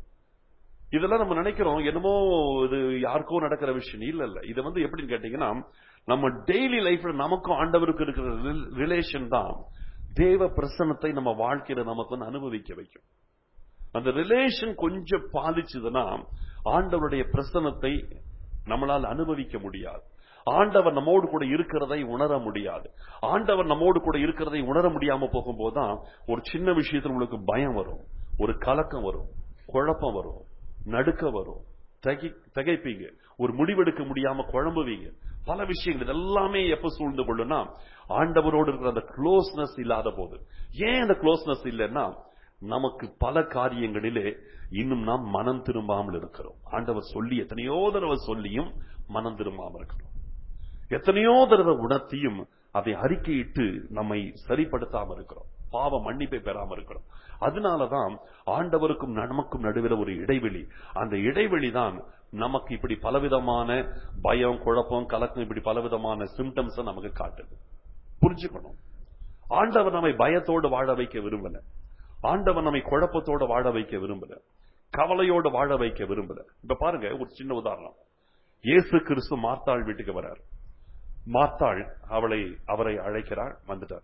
இதெல்லாம் நம்ம நினைக்கிறோம் என்னமோ இது யாருக்கோ நடக்கிற விஷயம் இல்ல இல்ல இது வந்து எப்படின்னு கேட்டீங்கன்னா நம்ம டெய்லி லைஃப்ல நமக்கும் ஆண்டவருக்கு இருக்கிற ரிலேஷன் தான் தேவ பிரசன்னத்தை நம்ம வாழ்க்கையில நமக்கு வந்து அனுபவிக்க வைக்கும் அந்த ரிலேஷன் கொஞ்சம் பாதிச்சதுன்னா ஆண்டவருடைய பிரசன்னத்தை நம்மளால் அனுபவிக்க முடியாது ஆண்டவர் நம்மோடு கூட இருக்கிறதை உணர முடியாது ஆண்டவர் நம்மோடு கூட இருக்கிறதை உணர முடியாம போகும்போதுதான் ஒரு சின்ன விஷயத்துல உங்களுக்கு பயம் வரும் ஒரு கலக்கம் வரும் குழப்பம் வரும் நடுக்க வரும் தகை தகைப்பீங்க ஒரு முடிவெடுக்க முடியாம குழம்புவீங்க பல விஷயங்கள் இதெல்லாமே எப்ப சூழ்ந்து கொள்ளுனா ஆண்டவரோடு இருக்கிற அந்த க்ளோஸ்னஸ் இல்லாத போது ஏன் அந்த க்ளோஸ்னஸ் இல்லைன்னா நமக்கு பல காரியங்களிலே இன்னும் நாம் மனம் திரும்பாமல் இருக்கிறோம் ஆண்டவர் சொல்லி எத்தனையோ தடவை சொல்லியும் மனம் திரும்பாமல் இருக்கிறோம் எத்தனையோ தடவை உணர்த்தியும் அதை அறிக்கையிட்டு நம்மை சரிப்படுத்தாம இருக்கிறோம் பாவ மன்னிப்பை பெறாம இருக்கிறோம் அதனாலதான் ஆண்டவருக்கும் நமக்கும் நடுவில் ஒரு இடைவெளி அந்த இடைவெளி தான் நமக்கு இப்படி பலவிதமான பயம் குழப்பம் கலக்கம் இப்படி பலவிதமான சிம்டம்ஸ் நமக்கு காட்டுது புரிஞ்சுக்கணும் ஆண்டவர் நம்மை பயத்தோடு வாழ வைக்க விரும்பல ஆண்டவர் நம்மை குழப்பத்தோட வாழ வைக்க விரும்பல கவலையோடு வாழ வைக்க விரும்பல இப்ப பாருங்க ஒரு சின்ன உதாரணம் இயேசு கிறிஸ்து மார்த்தாள் வீட்டுக்கு வரார் மார்த்தாள் அவளை அவரை அழைக்கிறாள் வந்துட்டார்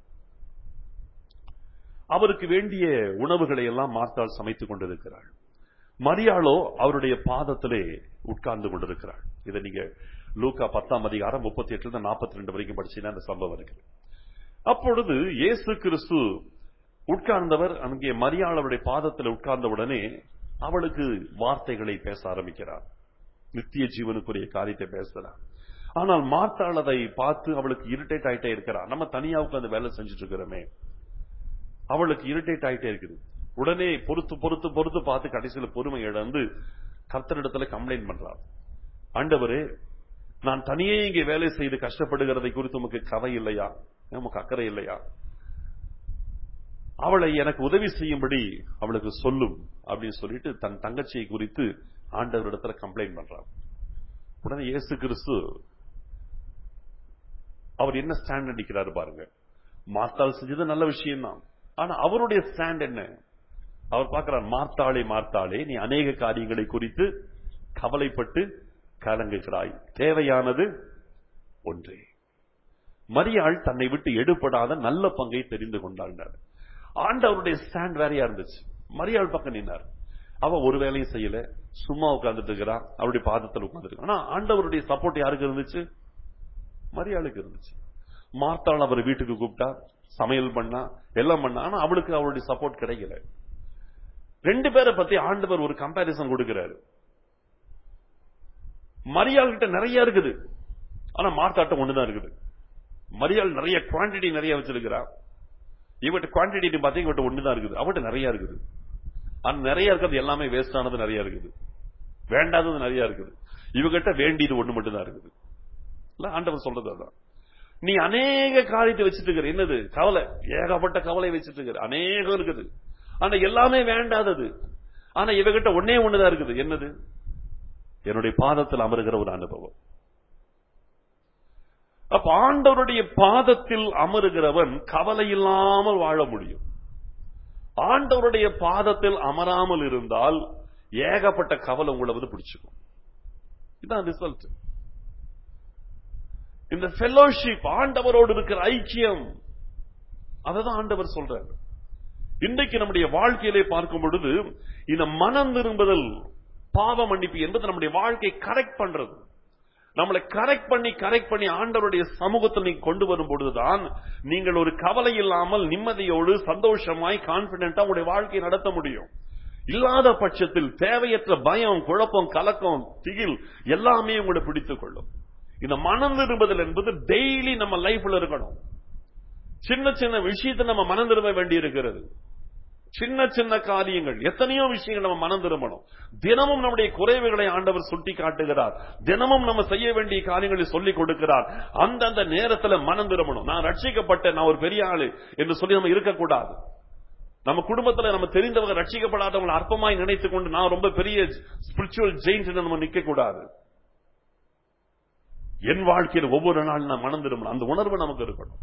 அவருக்கு வேண்டிய உணவுகளை எல்லாம் மார்த்தாள் சமைத்துக் கொண்டிருக்கிறாள் மரியாளோ அவருடைய பாதத்திலே உட்கார்ந்து கொண்டிருக்கிறாள் இதை நீங்க லூக்கா பத்தாம் அதிகாரம் முப்பத்தி எட்டுல இருந்து நாற்பத்தி ரெண்டு வரைக்கும் படிச்சீங்கன்னா அந்த சம்பவம் இருக்கு அப்பொழுது இயேசு கிறிஸ்து உட்கார்ந்தவர் அங்கே மரியாளருடைய பாதத்தில் உட்கார்ந்த உடனே அவளுக்கு வார்த்தைகளை பேச ஆரம்பிக்கிறார் நித்திய ஜீவனுக்குரிய காரியத்தை பேசுறார் ஆனால் மார்த்தாள் அதை பார்த்து அவளுக்கு இரிட்டேட் ஆயிட்டே இருக்கிறார் நம்ம தனியா உட்கார்ந்து வேலை செஞ்சுட்டு இருக்கிறோமே அவளுக்கு இரிட்டேட் ஆயிட்டே இருக்குது உடனே பொறுத்து பொறுத்து பொறுத்து பார்த்து கடைசியில் பொறுமை இழந்து கர்த்தரிடத்துல கம்ப்ளைண்ட் பண்றார் ஆண்டவரே நான் தனியே இங்கே வேலை செய்து கஷ்டப்படுகிறதை குறித்து உமக்கு கவை இல்லையா உமக்கு அக்கறை இல்லையா அவளை எனக்கு உதவி செய்யும்படி அவளுக்கு சொல்லும் அப்படின்னு சொல்லிட்டு தன் தங்கச்சியை குறித்து ஆண்டவரிடத்துல கம்ப்ளைண்ட் பண்றார் உடனே இயேசு கிறிஸ்து அவர் என்ன ஸ்டாண்ட் அடிக்கிறாரு பாருங்க மார்த்தாள் செஞ்சது நல்ல விஷயம் தான் ஆனா அவருடைய ஸ்டாண்ட் என்ன அவர் பார்க்கிறார் மார்த்தாளே மார்த்தாளே நீ அநேக காரியங்களை குறித்து கவலைப்பட்டு கலங்குகிறாய் தேவையானது ஒன்றே மரியாள் தன்னை விட்டு எடுபடாத நல்ல பங்கை தெரிந்து கொண்டாள் ஆண்டவருடைய ஸ்டாண்ட் வேறையா இருந்துச்சு மரியாள் பக்கம் நின்னார் அவ ஒரு வேலையும் செய்யல சும்மா உட்கார்ந்துட்டு இருக்கிறா அவருடைய பாதத்தில் உட்கார்ந்துருக்கு ஆனா ஆண்டவருடைய சப்போர்ட் யாருக்கு இருந்துச்சு மரியாளுக்கு இருந்துச்சு மார்த்தாள் அவர் வீட்டுக்கு கூப்பிட்டா சமையல் பண்ணா எல்லாம் பண்ணா ஆனா அவளுக்கு அவளுடைய சப்போர்ட் கிடைக்கல ரெண்டு பேரை பத்தி ஆண்டவர் ஒரு கம்பாரிசன் கொடுக்கிறாரு மரியாள் கிட்ட நிறைய இருக்குது ஆனா மார்த்தாட்ட ஒண்ணுதான் இருக்குது மரியாள் நிறைய குவாண்டிட்டி நிறைய வச்சிருக்கிறா இவட்ட குவான்டிட்டி பார்த்தீங்க இவட்ட ஒண்ணுதான் இருக்குது அவட்ட நிறைய இருக்குது ஆனா நிறைய இருக்கிறது எல்லாமே வேஸ்ட் ஆனது நிறைய இருக்குது வேண்டாதது நிறைய இருக்குது இவகிட்ட வேண்டியது ஒண்ணு மட்டும் தான் இருக்குது இல்ல ஆண்டவர் சொல்றது அதான் நீ அநேக காரியத்தை வச்சிட்டு இருக்கிற என்னது கவலை ஏகப்பட்ட கவலை வச்சிட்டு இருக்கிற அநேகம் இருக்குது ஆனா எல்லாமே வேண்டாதது ஆனா இவகிட்ட ஒன்னே ஒண்ணுதான் இருக்குது என்னது என்னுடைய பாதத்தில் அமருகிற ஒரு அனுபவம் அப்ப ஆண்டவருடைய பாதத்தில் அமருகிறவன் கவலை இல்லாமல் வாழ முடியும் ஆண்டவருடைய பாதத்தில் அமராமல் இருந்தால் ஏகப்பட்ட கவலை உங்களை வந்து பிடிச்சுக்கும் இதுதான் ரிசல்ட் இந்த ஃபெலோஷிப் ஆண்டவரோடு இருக்கிற ஐக்கியம் அததான் ஆண்டவர் சொல்றார் இன்றைக்கு நம்முடைய வாழ்க்கையிலே பார்க்கும் பொழுது இந்த மனம் திரும்புதல் பாவ மன்னிப்பு என்பது நம்முடைய வாழ்க்கை கரெக்ட் பண்றது நம்மளை கரெக்ட் பண்ணி கரெக்ட் பண்ணி ஆண்டவருடைய சமூகத்தில் நீங்க கொண்டு வரும் பொழுதுதான் நீங்கள் ஒரு கவலை இல்லாமல் நிம்மதியோடு சந்தோஷமாய் கான்பிடென்டா உங்களுடைய வாழ்க்கையை நடத்த முடியும் இல்லாத பட்சத்தில் தேவையற்ற பயம் குழப்பம் கலக்கம் திகில் எல்லாமே உங்களை பிடித்துக் கொள்ளும் இந்த மனம் திரும்புதல் என்பது டெய்லி நம்ம லைஃப்ல இருக்கணும் சின்ன சின்ன விஷயத்தை நம்ம மனம் திரும்ப வேண்டி இருக்கிறது சின்ன சின்ன காரியங்கள் எத்தனையோ விஷயங்கள் நம்ம மனம் திரும்பணும் தினமும் நம்முடைய குறைவுகளை ஆண்டவர் சுட்டி காட்டுகிறார் தினமும் நம்ம செய்ய வேண்டிய காரியங்களை சொல்லிக் கொடுக்கிறார் அந்தந்த நேரத்துல மனம் திரும்பணும் நான் ரட்சிக்கப்பட்ட நான் ஒரு பெரிய ஆளு என்று சொல்லி நம்ம இருக்கக்கூடாது நம்ம குடும்பத்துல நம்ம தெரிந்தவங்க ரட்சிக்கப்படாதவங்களை அற்பமாய் நினைத்துக் கொண்டு நான் ரொம்ப பெரிய ஸ்பிரிச்சுவல் ஜெயின்ட் நம்ம நிக்க கூடாது என் வாழ்க்கையில் ஒவ்வொரு நாள் நான் மனம் திரும்பணும் அந்த உணர்வு நமக்கு இருக்கணும்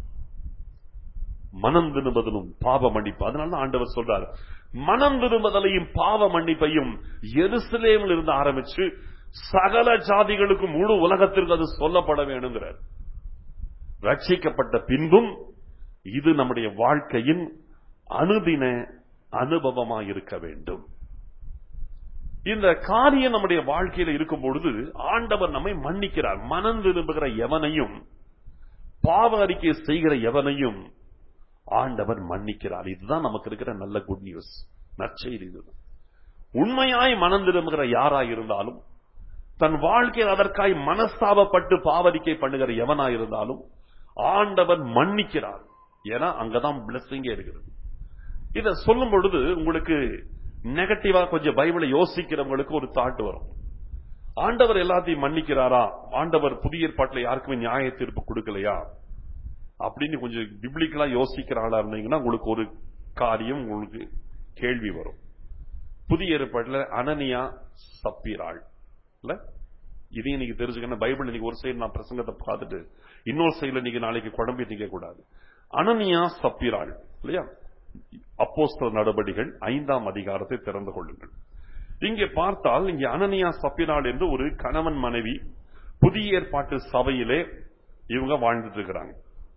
மனம் திரும்புதலும் பாவ மன்னிப்பு அதனால ஆண்டவர் சொல்றார் மனம் திரும்புதலையும் பாவ மன்னிப்பையும் எருசலேமில் இருந்து ஆரம்பிச்சு சகல ஜாதிகளுக்கும் முழு உலகத்திற்கு அது சொல்லப்பட வேணுங்கிறார் ரட்சிக்கப்பட்ட பின்பும் இது நம்முடைய வாழ்க்கையின் அனுதின அனுபவமாக இருக்க வேண்டும் இந்த காரியம் நம்முடைய வாழ்க்கையில இருக்கும் பொழுது ஆண்டவர் நம்மை மன்னிக்கிறார் மனம் திரும்புகிற எவனையும் பாவ அறிக்கை செய்கிற எவனையும் ஆண்டவர் மன்னிக்கிறார் இதுதான் நமக்கு இருக்கிற நல்ல குட் நியூஸ் நற்செய்தி இது உண்மையாய் மனம் திரும்புகிற யாராய் இருந்தாலும் தன் வாழ்க்கையில் அதற்காய் மனஸ்தாபப்பட்டு பாவரிக்கை பண்ணுகிற எவனாய் இருந்தாலும் ஆண்டவர் மன்னிக்கிறார் ஏன்னா அங்கதான் பிளஸிங்கே இருக்கிறது இத சொல்லும் பொழுது உங்களுக்கு நெகட்டிவா கொஞ்சம் பைபிளை யோசிக்கிறவங்களுக்கு ஒரு தாட் வரும் ஆண்டவர் எல்லாத்தையும் மன்னிக்கிறாரா ஆண்டவர் புதிய ஏற்பாட்டில் யாருக்குமே நியாய தீர்ப்பு கொடுக்கலையா அப்படின்னு கொஞ்சம் பிப்ளிக்கலா யோசிக்கிற ஆளா இருந்தீங்கன்னா உங்களுக்கு ஒரு காரியம் உங்களுக்கு கேள்வி வரும் புதிய ஏற்பாட்டில் அனனியா சப்பீராள் இல்ல இதையும் நீங்க தெரிஞ்சுக்கணும் பைபிள் இன்னைக்கு ஒரு சைடு நான் பிரசங்கத்தை பார்த்துட்டு இன்னொரு சைடுல நீங்க நாளைக்கு குழம்பி நிக்க கூடாது அனனியா சப்பீராள் இல்லையா அப்போஸ்தல நடவடிகள் ஐந்தாம் அதிகாரத்தை திறந்து கொள்ளுங்கள் இங்கே பார்த்தால் இங்கே அனனியா சப்பினாள் என்று ஒரு கணவன் மனைவி புதிய ஏற்பாட்டு சபையிலே இவங்க வாழ்ந்துட்டு இருக்கிறாங்க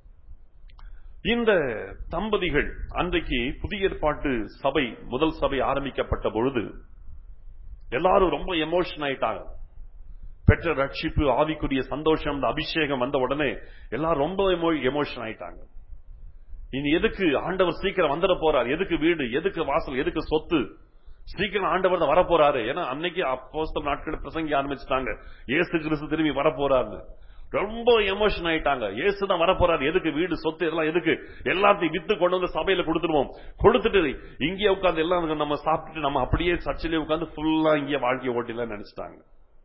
இந்த தம்பதிகள் அன்றைக்கு புதிய ஏற்பாட்டு சபை முதல் சபை ஆரம்பிக்கப்பட்ட பொழுது எல்லாரும் ரொம்ப எமோஷன் ஆயிட்டாங்க பெற்ற ரட்சிப்பு ஆவிக்குரிய சந்தோஷம் இந்த அபிஷேகம் வந்த உடனே எல்லாரும் ரொம்ப எமோஷன் ஆயிட்டாங்க இனி எதுக்கு ஆண்டவர் சீக்கிரம் வந்துட போறார் எதுக்கு வீடு எதுக்கு வாசல் எதுக்கு சொத்து சீக்கிரம் ஆண்டவர் தான் வரப்போறாரு ஏன்னா அன்னைக்கு அப்போஸ்தல நாட்கள் பிரசங்கி ஆரம்பிச்சுட்டாங்க ஏசு கிறிஸ்து திரும்பி வரப்போறாரு ரொம்ப எமோஷன் ஆயிட்டாங்க ஏசு தான் வரப்போறாரு எதுக்கு வீடு சொத்து இதெல்லாம் எதுக்கு எல்லாத்தையும் வித்து கொண்டு வந்து சபையில கொடுத்துருவோம் கொடுத்துட்டு இங்கே உட்கார்ந்து எல்லாம் நம்ம சாப்பிட்டுட்டு நம்ம அப்படியே சர்ச்சிலே உட்கார்ந்து ஃபுல்லா இங்கே வாழ்க்கையை ஓட்டிலாம் நினைச்சிட்டாங்க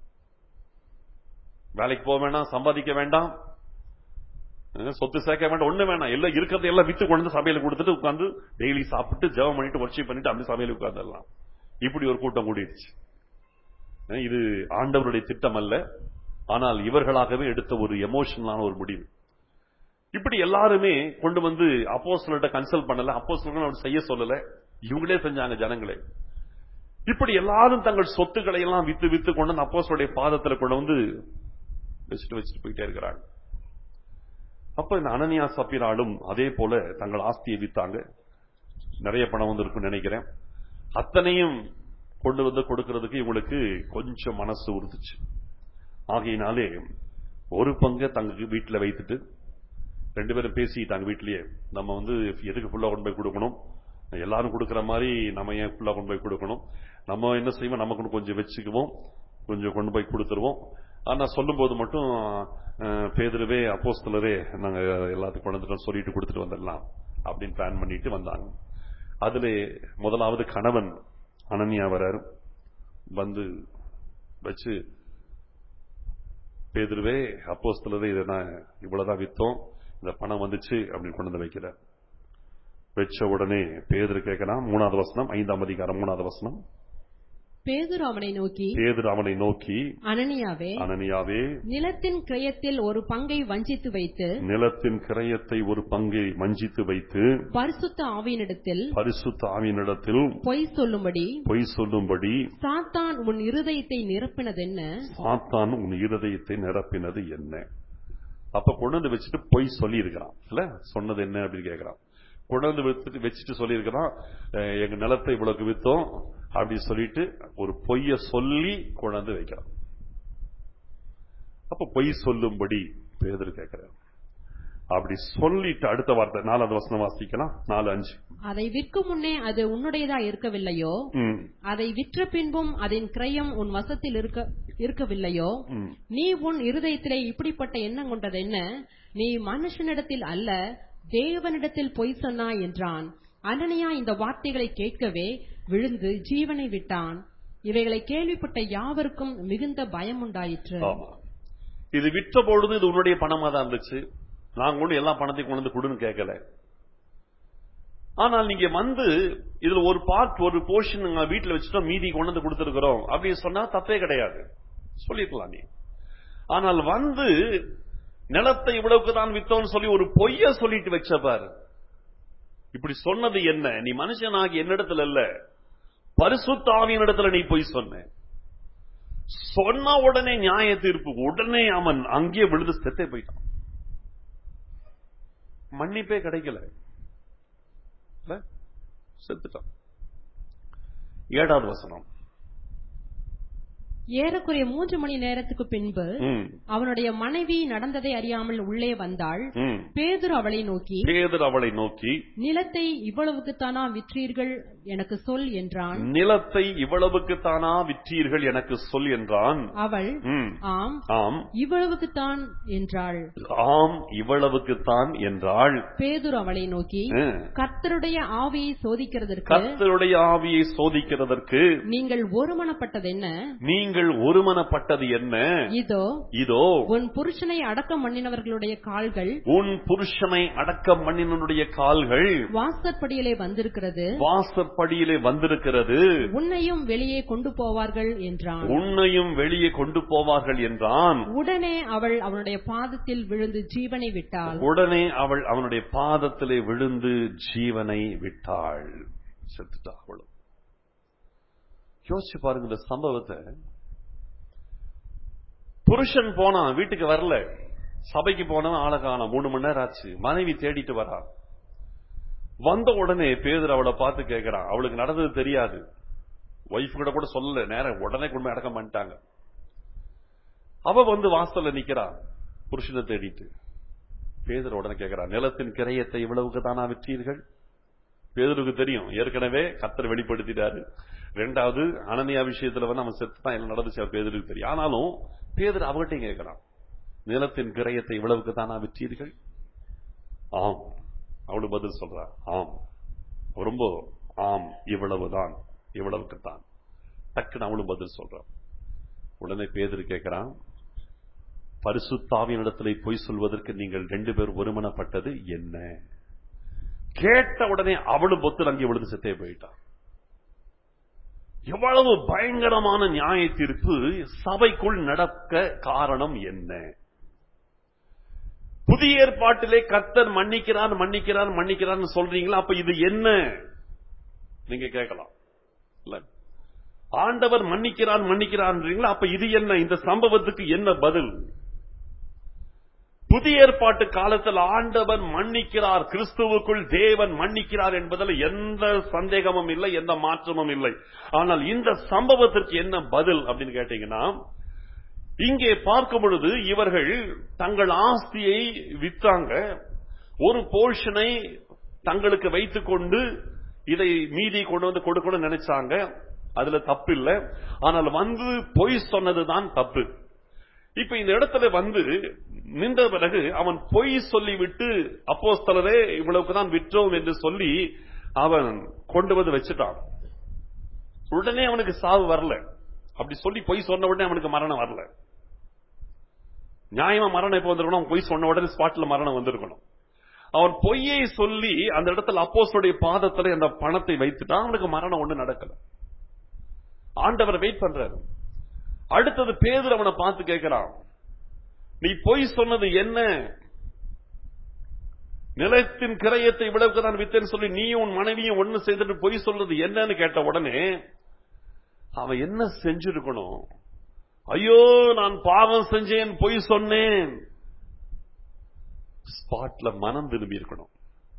வேலைக்கு போக வேண்டாம் சம்பாதிக்க வேண்டாம் சொத்து சேர்க்க வேண்டாம் ஒண்ணு வேணாம் எல்லாம் இருக்கிறத எல்லாம் வித்து கொண்டு வந்து சபையில கொடுத்துட்டு உட்கார்ந்து டெய்லி சாப்பிட்டு ஜெபம் பண்ணிட்டு ஒர்ஷிப் பண்ணிட்டு அப்படி சபையில உட்கார்ந்துடலாம் இப்படி ஒரு கூட்டம் கூடிடுச்சு இது ஆண்டவருடைய திட்டம் அல்ல ஆனால் இவர்களாகவே எடுத்த ஒரு எமோஷனலான ஒரு முடிவு இப்படி எல்லாருமே கொண்டு வந்து அப்போஸ்தலர்கிட்ட கன்சல்ட் பண்ணல அப்போஸ்தலர்கள் அவர் செய்ய சொல்லல இவங்களே செஞ்சாங்க ஜனங்களே இப்படி எல்லாரும் தங்கள் சொத்துக்களை எல்லாம் வித்து வித்து கொண்டு வந்து அப்போஸ்தலருடைய பாதத்துல கொண்டு வந்து வச்சுட்டு வச்சுட்டு போயிட்டே இருக்கிறாங்க அப்ப இந்த அனனியா சப்பிராலும் அதே போல தங்கள் ஆஸ்தியை வித்தாங்க நிறைய பணம் வந்து இருக்குன்னு நினைக்கிறேன் அத்தனையும் கொண்டு வந்து கொடுக்கிறதுக்கு இவங்களுக்கு கொஞ்சம் மனசு உறுத்துச்சு ஆகையினாலே ஒரு பங்கை தங்க வீட்டுல வைத்துட்டு ரெண்டு பேரும் பேசிட்டாங்க வீட்லயே நம்ம வந்து எதுக்கு ஃபுல்லா கொண்டு போய் கொடுக்கணும் எல்லாரும் கொடுக்கிற மாதிரி நம்ம ஏன் ஃபுல்லா கொண்டு போய் கொடுக்கணும் நம்ம என்ன செய்வோம் நமக்கு கொஞ்சம் வச்சுக்குவோம் கொஞ்சம் கொண்டு போய் கொடுத்துருவோம் ஆனா சொல்லும்போது மட்டும் அஹ், பேதுருவே அப்போஸ்தலரே நாங்க எல்லாத்துக்கும் கொண்டு வந்துட்டோம் சொல்லிட்டு கொடுத்துட்டு வந்துடலாம் அப்படின்னு பிளான் பண்ணிட்டு வந்தாங்க அதுல முதலாவது கணவன் அனன்யா வராரு வந்து வச்சு பேதுருவே அப்போஸ்தலரே இதை நான் இவ்வளவுதான் வித்தோம் இந்த பணம் வந்துச்சு அப்படின்னு கொண்டு வந்து வைக்கிறார் வச்ச உடனே பேதுரு கேட்கலாம் மூணாவது வசனம் ஐந்தாம் அதிகாரம் மூணாவது வசனம் பேதுரு அவனை நோக்கி பேதுரு அவனை நோக்கி அனனியாவே அனனியாவே நிலத்தின் கிரயத்தில் ஒரு பங்கை வஞ்சித்து வைத்து நிலத்தின் கிரயத்தை ஒரு பங்கை மஞ்சித்து வைத்து பரிசுத்த ஆவியினிடத்தில் பரிசுத்த ஆவியனிடத்தில் பொய் சொல்லும்படி பொய் சொல்லும்படி சாத்தான் உன் இருதயத்தை நிரப்பினதென்ன சாத்தான் உன் இருதயத்தை நிரப்பினது என்ன அப்ப கொண்டு வந்து வச்சுட்டு பொய் சொல்லி இருக்கிறான் இல்ல சொன்னது என்ன அப்படின்னு கேட்கிறான் கொண்டு வந்து வச்சுட்டு வச்சுட்டு சொல்லியிருக்கிறான் அஹ், எங்க நிலத்தை இவ்வளவுக்கு வித்தோம் அப்படின்னு சொல்லிட்டு ஒரு பொய்ய சொல்லி கொண்டு வந்து வைக்கிறான் அப்ப பொய் சொல்லும்படி பேதர் கேட்கிறார் அப்படி சொல்லிட்டு அடுத்த வார்த்தை நாலாவது வசனம் வாசிக்கலாம் நாலு அஞ்சு அதை விற்கும் முன்னே அது உன்னுடையதா இருக்கவில்லையோ ம், அதை விற்ற பின்பும் அதன் கிரயம் உன் வசத்தில் இருக்க இருக்கவில்லையோ ம். நீ உன் இருதயத்திலே இப்படிப்பட்ட எண்ணம் கொண்டது என்ன நீ மனுஷனிடத்தில் அல்ல தேவனிடத்தில் பொய் சொன்னாய் என்றான் அனனியா இந்த வார்த்தைகளை கேட்கவே விழுந்து ஜீவனை விட்டான் இவைகளை கேள்விப்பட்ட யாவருக்கும் மிகுந்த பயம் உண்டாயிற்று ஆமா இது விற்ற பொழுது இது உன்னுடைய பணமா தான் இருந்துச்சு நான் கொண்டு எல்லா பணத்தையும் கொண்டு வந்து கொடுன்னு கேட்கல ஆனால் நீங்க வந்து இதுல ஒரு பார்ட் ஒரு போர்ஷன் நாங்க வீட்டுல வச்சுட்டோம் மீதி கொண்டு வந்து கொடுத்துருக்கிறோம் அப்படின்னு சொன்னா தப்பே கிடையாது சொல்லிருக்கலாம் நீ ஆனால் வந்து நிலத்தை இவ்வளவுக்கு தான் வித்தோம்னு சொல்லி ஒரு பொய்ய சொல்லிட்டு வச்ச பாரு இப்படி சொன்னது என்ன நீ மனுஷனாகி என்னிடத்துல இல்ல பரிசுத்தாவியின் இடத்துல நீ பொய் சொன்ன சொன்ன உடனே நியாய தீர்ப்பு உடனே அவன் அங்கே விழுந்து செத்தே போயிட்டான் மன்னிப்பே கிடைக்கல இல்ல? செத்துட்டான் ஏழாவது வசனம் ஏறக்குறைய மூன்று மணி நேரத்துக்கு பின்பு ம், அவனுடைய மனைவி நடந்ததை அறியாமல் உள்ளே வந்தாள் ம். பேதுரு அவளை நோக்கி பேதர் அவளை நோக்கி நிலத்தை இவ்வளவுக்குத்தானா விற்றீர்கள் எனக்கு சொல் என்றான் நிலத்தை இவ்வளவுக்கு தானா விற்றீர்கள் எனக்கு சொல் என்றான் அவள் ம், ஆம் ஆம் இவ்வளவுக்குத்தான் என்றாள் ஆம் இவ்வளவுக்குத்தான் என்றாள் பேதுரு அவளை நோக்கி ம். கர்த்தருடைய ஆவியை சோதிக்கிறதற்கு கர்த்தருடைய ஆவியை சோதிக்கிறதற்கு நீங்கள் ஒருமனப்பட்டதென்ன நீங்கள் ஒருமனப்பட்டது என்ன இதோ இதோ உன் புருஷனை அடக்கம் பண்ணினவர்களுடைய கால்கள் உன் புருஷனை அடக்கம் பண்ணினுடைய கால்கள் வாசற்படியிலே வந்திருக்கிறது வாசற்படியிலே வந்திருக்கிறது உன்னையும் வெளியே கொண்டு போவார்கள் என்றான் உன்னையும் வெளியே கொண்டு போவார்கள் என்றான் உடனே அவள் அவனுடைய பாதத்தில் விழுந்து ஜீவனை விட்டாள் உடனே அவள் அவனுடைய பாதத்திலே விழுந்து ஜீவனை விட்டாள் செத்துட்டா அவளும் யோசிச்சு பாருங்க இந்த சம்பவத்தை புருஷன் போனான் வீட்டுக்கு வரல சபைக்கு போனவன் ஆளை காணோம் மூணு மணி நேரம் ஆச்சு மனைவி தேடிட்டு வரா வந்த உடனே பேதர் அவளை பார்த்து கேட்கறான் அவளுக்கு நடந்தது தெரியாது ஒய்ஃப் கூட கூட சொல்லல நேரம் உடனே கொண்டு போய் அடக்கம் பண்ணிட்டாங்க அவ வந்து வாசல்ல நிக்கிறா புருஷனை தேடிட்டு பேதர் உடனே கேட்கிறா நிலத்தின் கிரயத்தை இவ்வளவுக்கு தானா விற்றீர்கள் பேதருக்கு தெரியும் ஏற்கனவே கத்தர் வெளிப்படுத்திட்டாரு ரெண்டாவது அனனியா விஷயத்துல வந்து அவன் செத்து தான் எல்லாம் நடந்துச்சு அவர் பேதருக்கு தெரியும் ஆனாலும் பேதர் அவகிட்டையும் கேட்கிறான் நிலத்தின் கிரயத்தை இவ்வளவுக்கு தானா விற்றீர்கள் ஆம் அவளு பதில் சொல்றா ஆம் ரொம்ப ஆம் இவ்வளவுதான் இவ்வளவுக்கு தான் டக்குன்னு அவளும் பதில் சொல்றான் உடனே பேதர் கேட்கிறான் பரிசுத்தாவின் இடத்துல பொய் சொல்வதற்கு நீங்கள் ரெண்டு பேர் ஒருமனப்பட்டது என்ன கேட்ட உடனே அவளும் பொத்து அங்கே விழுந்து செத்தே போயிட்டான் எவ்வளவு பயங்கரமான நியாய தீர்ப்பு சபைக்குள் நடக்க காரணம் என்ன புதிய ஏற்பாட்டிலே கர்த்தர் மன்னிக்கிறார் மன்னிக்கிறார் மன்னிக்கிறார்னு சொல்றீங்களா அப்ப இது என்ன நீங்க கேட்கலாம் இல்ல ஆண்டவர் மன்னிக்கிறார் மன்னிக்கிறார்ன்றீங்களா அப்ப இது என்ன இந்த சம்பவத்துக்கு என்ன பதில் புதிய ஏற்பாட்டு காலத்தில் ஆண்டவர் மன்னிக்கிறார் கிறிஸ்துவுக்குள் தேவன் மன்னிக்கிறார் என்பதில் எந்த சந்தேகமும் இல்லை எந்த மாற்றமும் இல்லை ஆனால் இந்த சம்பவத்திற்கு என்ன பதில் அப்படின்னு கேட்டீங்கன்னா இங்கே பார்க்கும் பொழுது இவர்கள் தங்கள் ஆஸ்தியை வித்தாங்க ஒரு போர்ஷனை தங்களுக்கு வைத்துக் கொண்டு இதை மீதி கொண்டு வந்து கொடுக்கணும்னு நினைச்சாங்க அதுல தப்பு இல்லை ஆனால் வந்து பொய் சொன்னதுதான் தப்பு இப்ப இந்த இடத்துல வந்து நின்ற பிறகு அவன் பொய் சொல்லிவிட்டு அப்போஸ்தலரே இவ்வளவுக்கு தான் விற்றோம் என்று சொல்லி அவன் கொண்டு வந்து வச்சுட்டான் உடனே அவனுக்கு சாவு வரல அப்படி சொல்லி பொய் சொன்ன உடனே அவனுக்கு மரணம் வரல நியாயமா மரணம் எப்ப வந்திருக்கணும் அவன் பொய் சொன்ன உடனே ஸ்பாட்ல மரணம் வந்திருக்கணும் அவன் பொய்யை சொல்லி அந்த இடத்துல அப்போஸ்தலருடைய பாதத்துல அந்த பணத்தை வைத்துட்டான் அவனுக்கு மரணம் ஒண்ணு நடக்கல ஆண்டவர் வெயிட் பண்றாரு அடுத்தது பேதுரு அவனை பார்த்து கேட்கிறான் நீ பொய் சொன்னது என்ன நிலத்தின் கிரயத்தை இவ்வளவுக்கு தான் வித்தேன்னு சொல்லி நீயும் உன் மனைவியும் ஒண்ணு செய்துட்டு பொய் சொல்றது என்னன்னு கேட்ட உடனே அவன் என்ன செஞ்சிருக்கணும் ஐயோ நான் பாவம் செஞ்சேன் பொய் சொன்னேன் ஸ்பாட்ல மனம் திரும்பி இருக்கணும்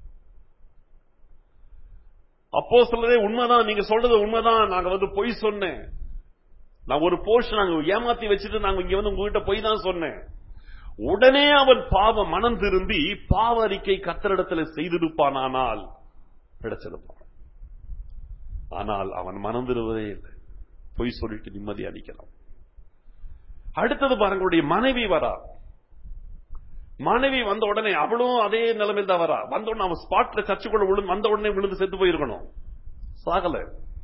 அப்போ சொல்றதே உண்மைதான் நீங்க சொல்றது உண்மைதான் நாங்க வந்து பொய் சொன்னேன் நான் ஒரு போர்ஷன் நாங்க ஏமாத்தி வச்சுட்டு நாங்க இங்க வந்து உங்ககிட்ட பொய் தான் சொன்னேன் உடனே அவன் பாவம் மனம் திரும்பி பாவ அறிக்கை கத்தரிடத்துல செய்திருப்பானானால் கிடைச்சிருப்பான் ஆனால் அவன் மனம் திரும்பவே இல்லை பொய் சொல்லிட்டு நிம்மதி அடிக்கலாம் அடுத்தது பாருங்களுடைய மனைவி வரா மனைவி வந்த உடனே அவளும் அதே நிலைமையில் தான் வரா வந்த உடனே அவன் ஸ்பாட்ல சர்ச்சுக்குள்ள விழுந்து வந்த உடனே விழுந்து செத்து போயிருக்கணும் சாகல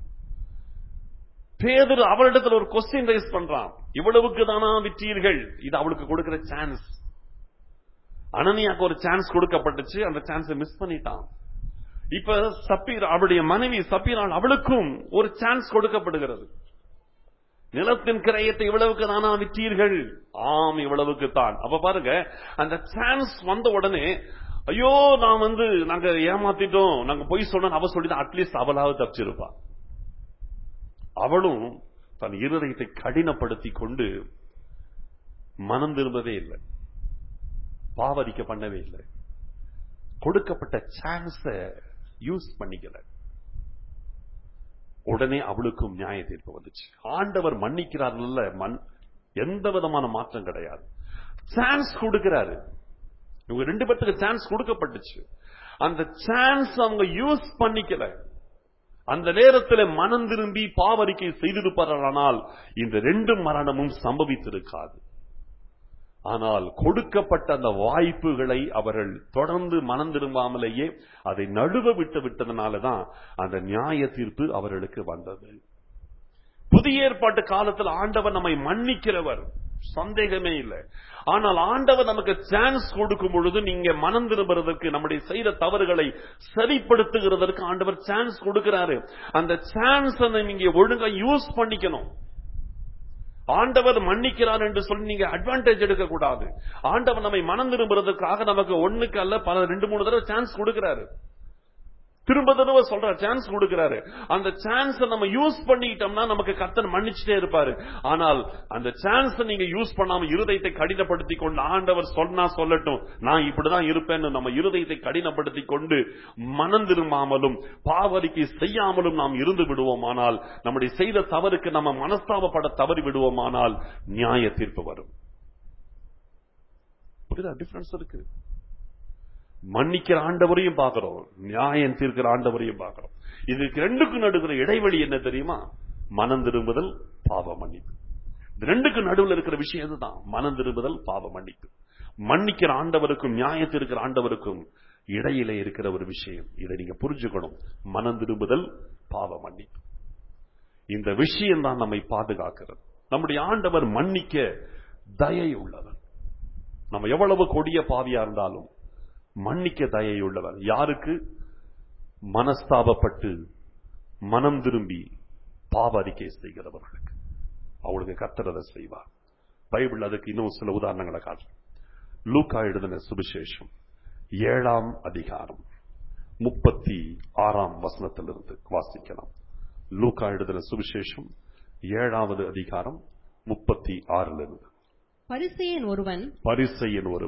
பேதர் அவளிடத்துல ஒரு கொஸ்டின் ரைஸ் பண்றான் இவ்வளவுக்கு தானா விற்றீர்கள் இது அவளுக்கு கொடுக்கிற சான்ஸ் அனனியாக்கு ஒரு சான்ஸ் கொடுக்கப்பட்டுச்சு அந்த சான்ஸை மிஸ் பண்ணிட்டான் இப்ப சப்பீர் அவளுடைய மனைவி சப்பீரால் அவளுக்கும் ஒரு சான்ஸ் கொடுக்கப்படுகிறது நிலத்தின் கிரயத்தை இவ்வளவுக்கு தானா விற்றீர்கள் ஆம் இவ்வளவுக்கு தான் அப்ப பாருங்க அந்த சான்ஸ் வந்த உடனே ஐயோ நான் வந்து நாங்க ஏமாத்திட்டோம் நாங்க பொய் சொன்னோம் அவ சொல்லிதான் அட்லீஸ்ட் அவளாவது தப்பிச்சிருப்பா அவளும் தன் இருதயத்தை கடினப்படுத்தி கொண்டு மனம் திரும்பவே இல்லை பாவரிக்க பண்ணவே இல்லை கொடுக்கப்பட்ட சான்ஸ யூஸ் பண்ணிக்கல உடனே அவளுக்கும் நியாய தீர்ப்பு வந்துச்சு ஆண்டவர் மன்னிக்கிறார்ல மண் எந்த விதமான மாற்றம் கிடையாது சான்ஸ் கொடுக்கிறாரு இவங்க ரெண்டு பேர்த்துக்கு சான்ஸ் கொடுக்கப்பட்டுச்சு அந்த சான்ஸ் அவங்க யூஸ் பண்ணிக்கல அந்த நேரத்தில் மனம் திரும்பி பாவரிக்கை செய்திருப்பார்களானால் இந்த ரெண்டு மரணமும் சம்பவித்திருக்காது ஆனால் கொடுக்கப்பட்ட அந்த வாய்ப்புகளை அவர்கள் தொடர்ந்து மனம் திரும்பாமலேயே அதை நழுவ விட்டு விட்டதுனாலதான் அந்த நியாய தீர்ப்பு அவர்களுக்கு வந்தது புதிய ஏற்பாட்டு காலத்தில் ஆண்டவர் நம்மை மன்னிக்கிறவர் சந்தேகமே இல்லை ஆனால் ஆண்டவர் நமக்கு சான்ஸ் கொடுக்கும் பொழுது நீங்க மனம் திரும்புறதற்கு நம்முடைய செய்த தவறுகளை சரிப்படுத்துகிறதற்கு ஆண்டவர் சான்ஸ் கொடுக்கிறாரு அந்த சான்ஸ் நீங்க ஒழுங்கா யூஸ் பண்ணிக்கணும் ஆண்டவர் மன்னிக்கிறார் என்று சொல்லி நீங்க அட்வான்டேஜ் எடுக்க கூடாது ஆண்டவர் நம்மை மனம் திரும்புறதுக்காக நமக்கு ஒண்ணுக்கு அல்ல பல ரெண்டு மூணு தடவை சான்ஸ் கொடுக்கிறாரு திரும்ப தடவை சொல்ற சான்ஸ் கொடுக்கிறாரு அந்த சான்ஸ் நம்ம யூஸ் பண்ணிட்டோம்னா நமக்கு கத்தன் மன்னிச்சுட்டே இருப்பாரு ஆனால் அந்த சான்ஸ் நீங்க யூஸ் பண்ணாம இருதயத்தை கடினப்படுத்தி கொண்டு ஆண்டவர் சொன்னா சொல்லட்டும் நான் இப்படிதான் இருப்பேன்னு நம்ம இருதயத்தை கடினப்படுத்தி கொண்டு மனம் திரும்பாமலும் பாவரிக்கை செய்யாமலும் நாம் இருந்து விடுவோமானால் நம்முடைய செய்த தவறுக்கு நம்ம மனஸ்தாபப்பட தவறி விடுவோமானால் நியாய தீர்ப்பு வரும் புரியுதா டிஃபரன்ஸ் இருக்கு மன்னிக்கிற ஆண்டவரையும் பார்க்கிறோம் நியாயம் தீர்க்கிற ஆண்டவரையும் பார்க்கிறோம் இதுக்கு ரெண்டுக்கும் நடுக்கிற இடைவெளி என்ன தெரியுமா மனம் திரும்புதல் பாவ மன்னிப்பு இது ரெண்டுக்கு நடுவில் இருக்கிற விஷயம் இதுதான் மனம் திரும்புதல் பாவ மன்னிப்பு மன்னிக்கிற ஆண்டவருக்கும் நியாயத்திருக்கிற ஆண்டவருக்கும் இடையில இருக்கிற ஒரு விஷயம் இதை நீங்க புரிஞ்சுக்கணும் மனம் திரும்புதல் பாவ மன்னிப்பு இந்த விஷயம் தான் நம்மை பாதுகாக்கிறது நம்முடைய ஆண்டவர் மன்னிக்க தயை உள்ளவர் நம்ம எவ்வளவு கொடிய பாவியா இருந்தாலும் மன்னிக்க தயை உள்ளவர் யாருக்கு மனஸ்தாபப்பட்டு மனம் திரும்பி பாவ அறிக்கை செய்கிறவர்களுக்கு அவளுக்கு கத்துறதை செய்வார் பைபிள் அதுக்கு இன்னும் சில உதாரணங்களை காட்டுறேன் லூக்கா எழுதின சுவிசேஷம் ஏழாம் அதிகாரம் முப்பத்தி ஆறாம் வசனத்திலிருந்து வாசிக்கலாம் லூக்கா எழுதின சுவிசேஷம் ஏழாவது அதிகாரம் முப்பத்தி ஆறிலிருந்து பரிசேயன் ஒருவன் பரிசையன் ஒருவன்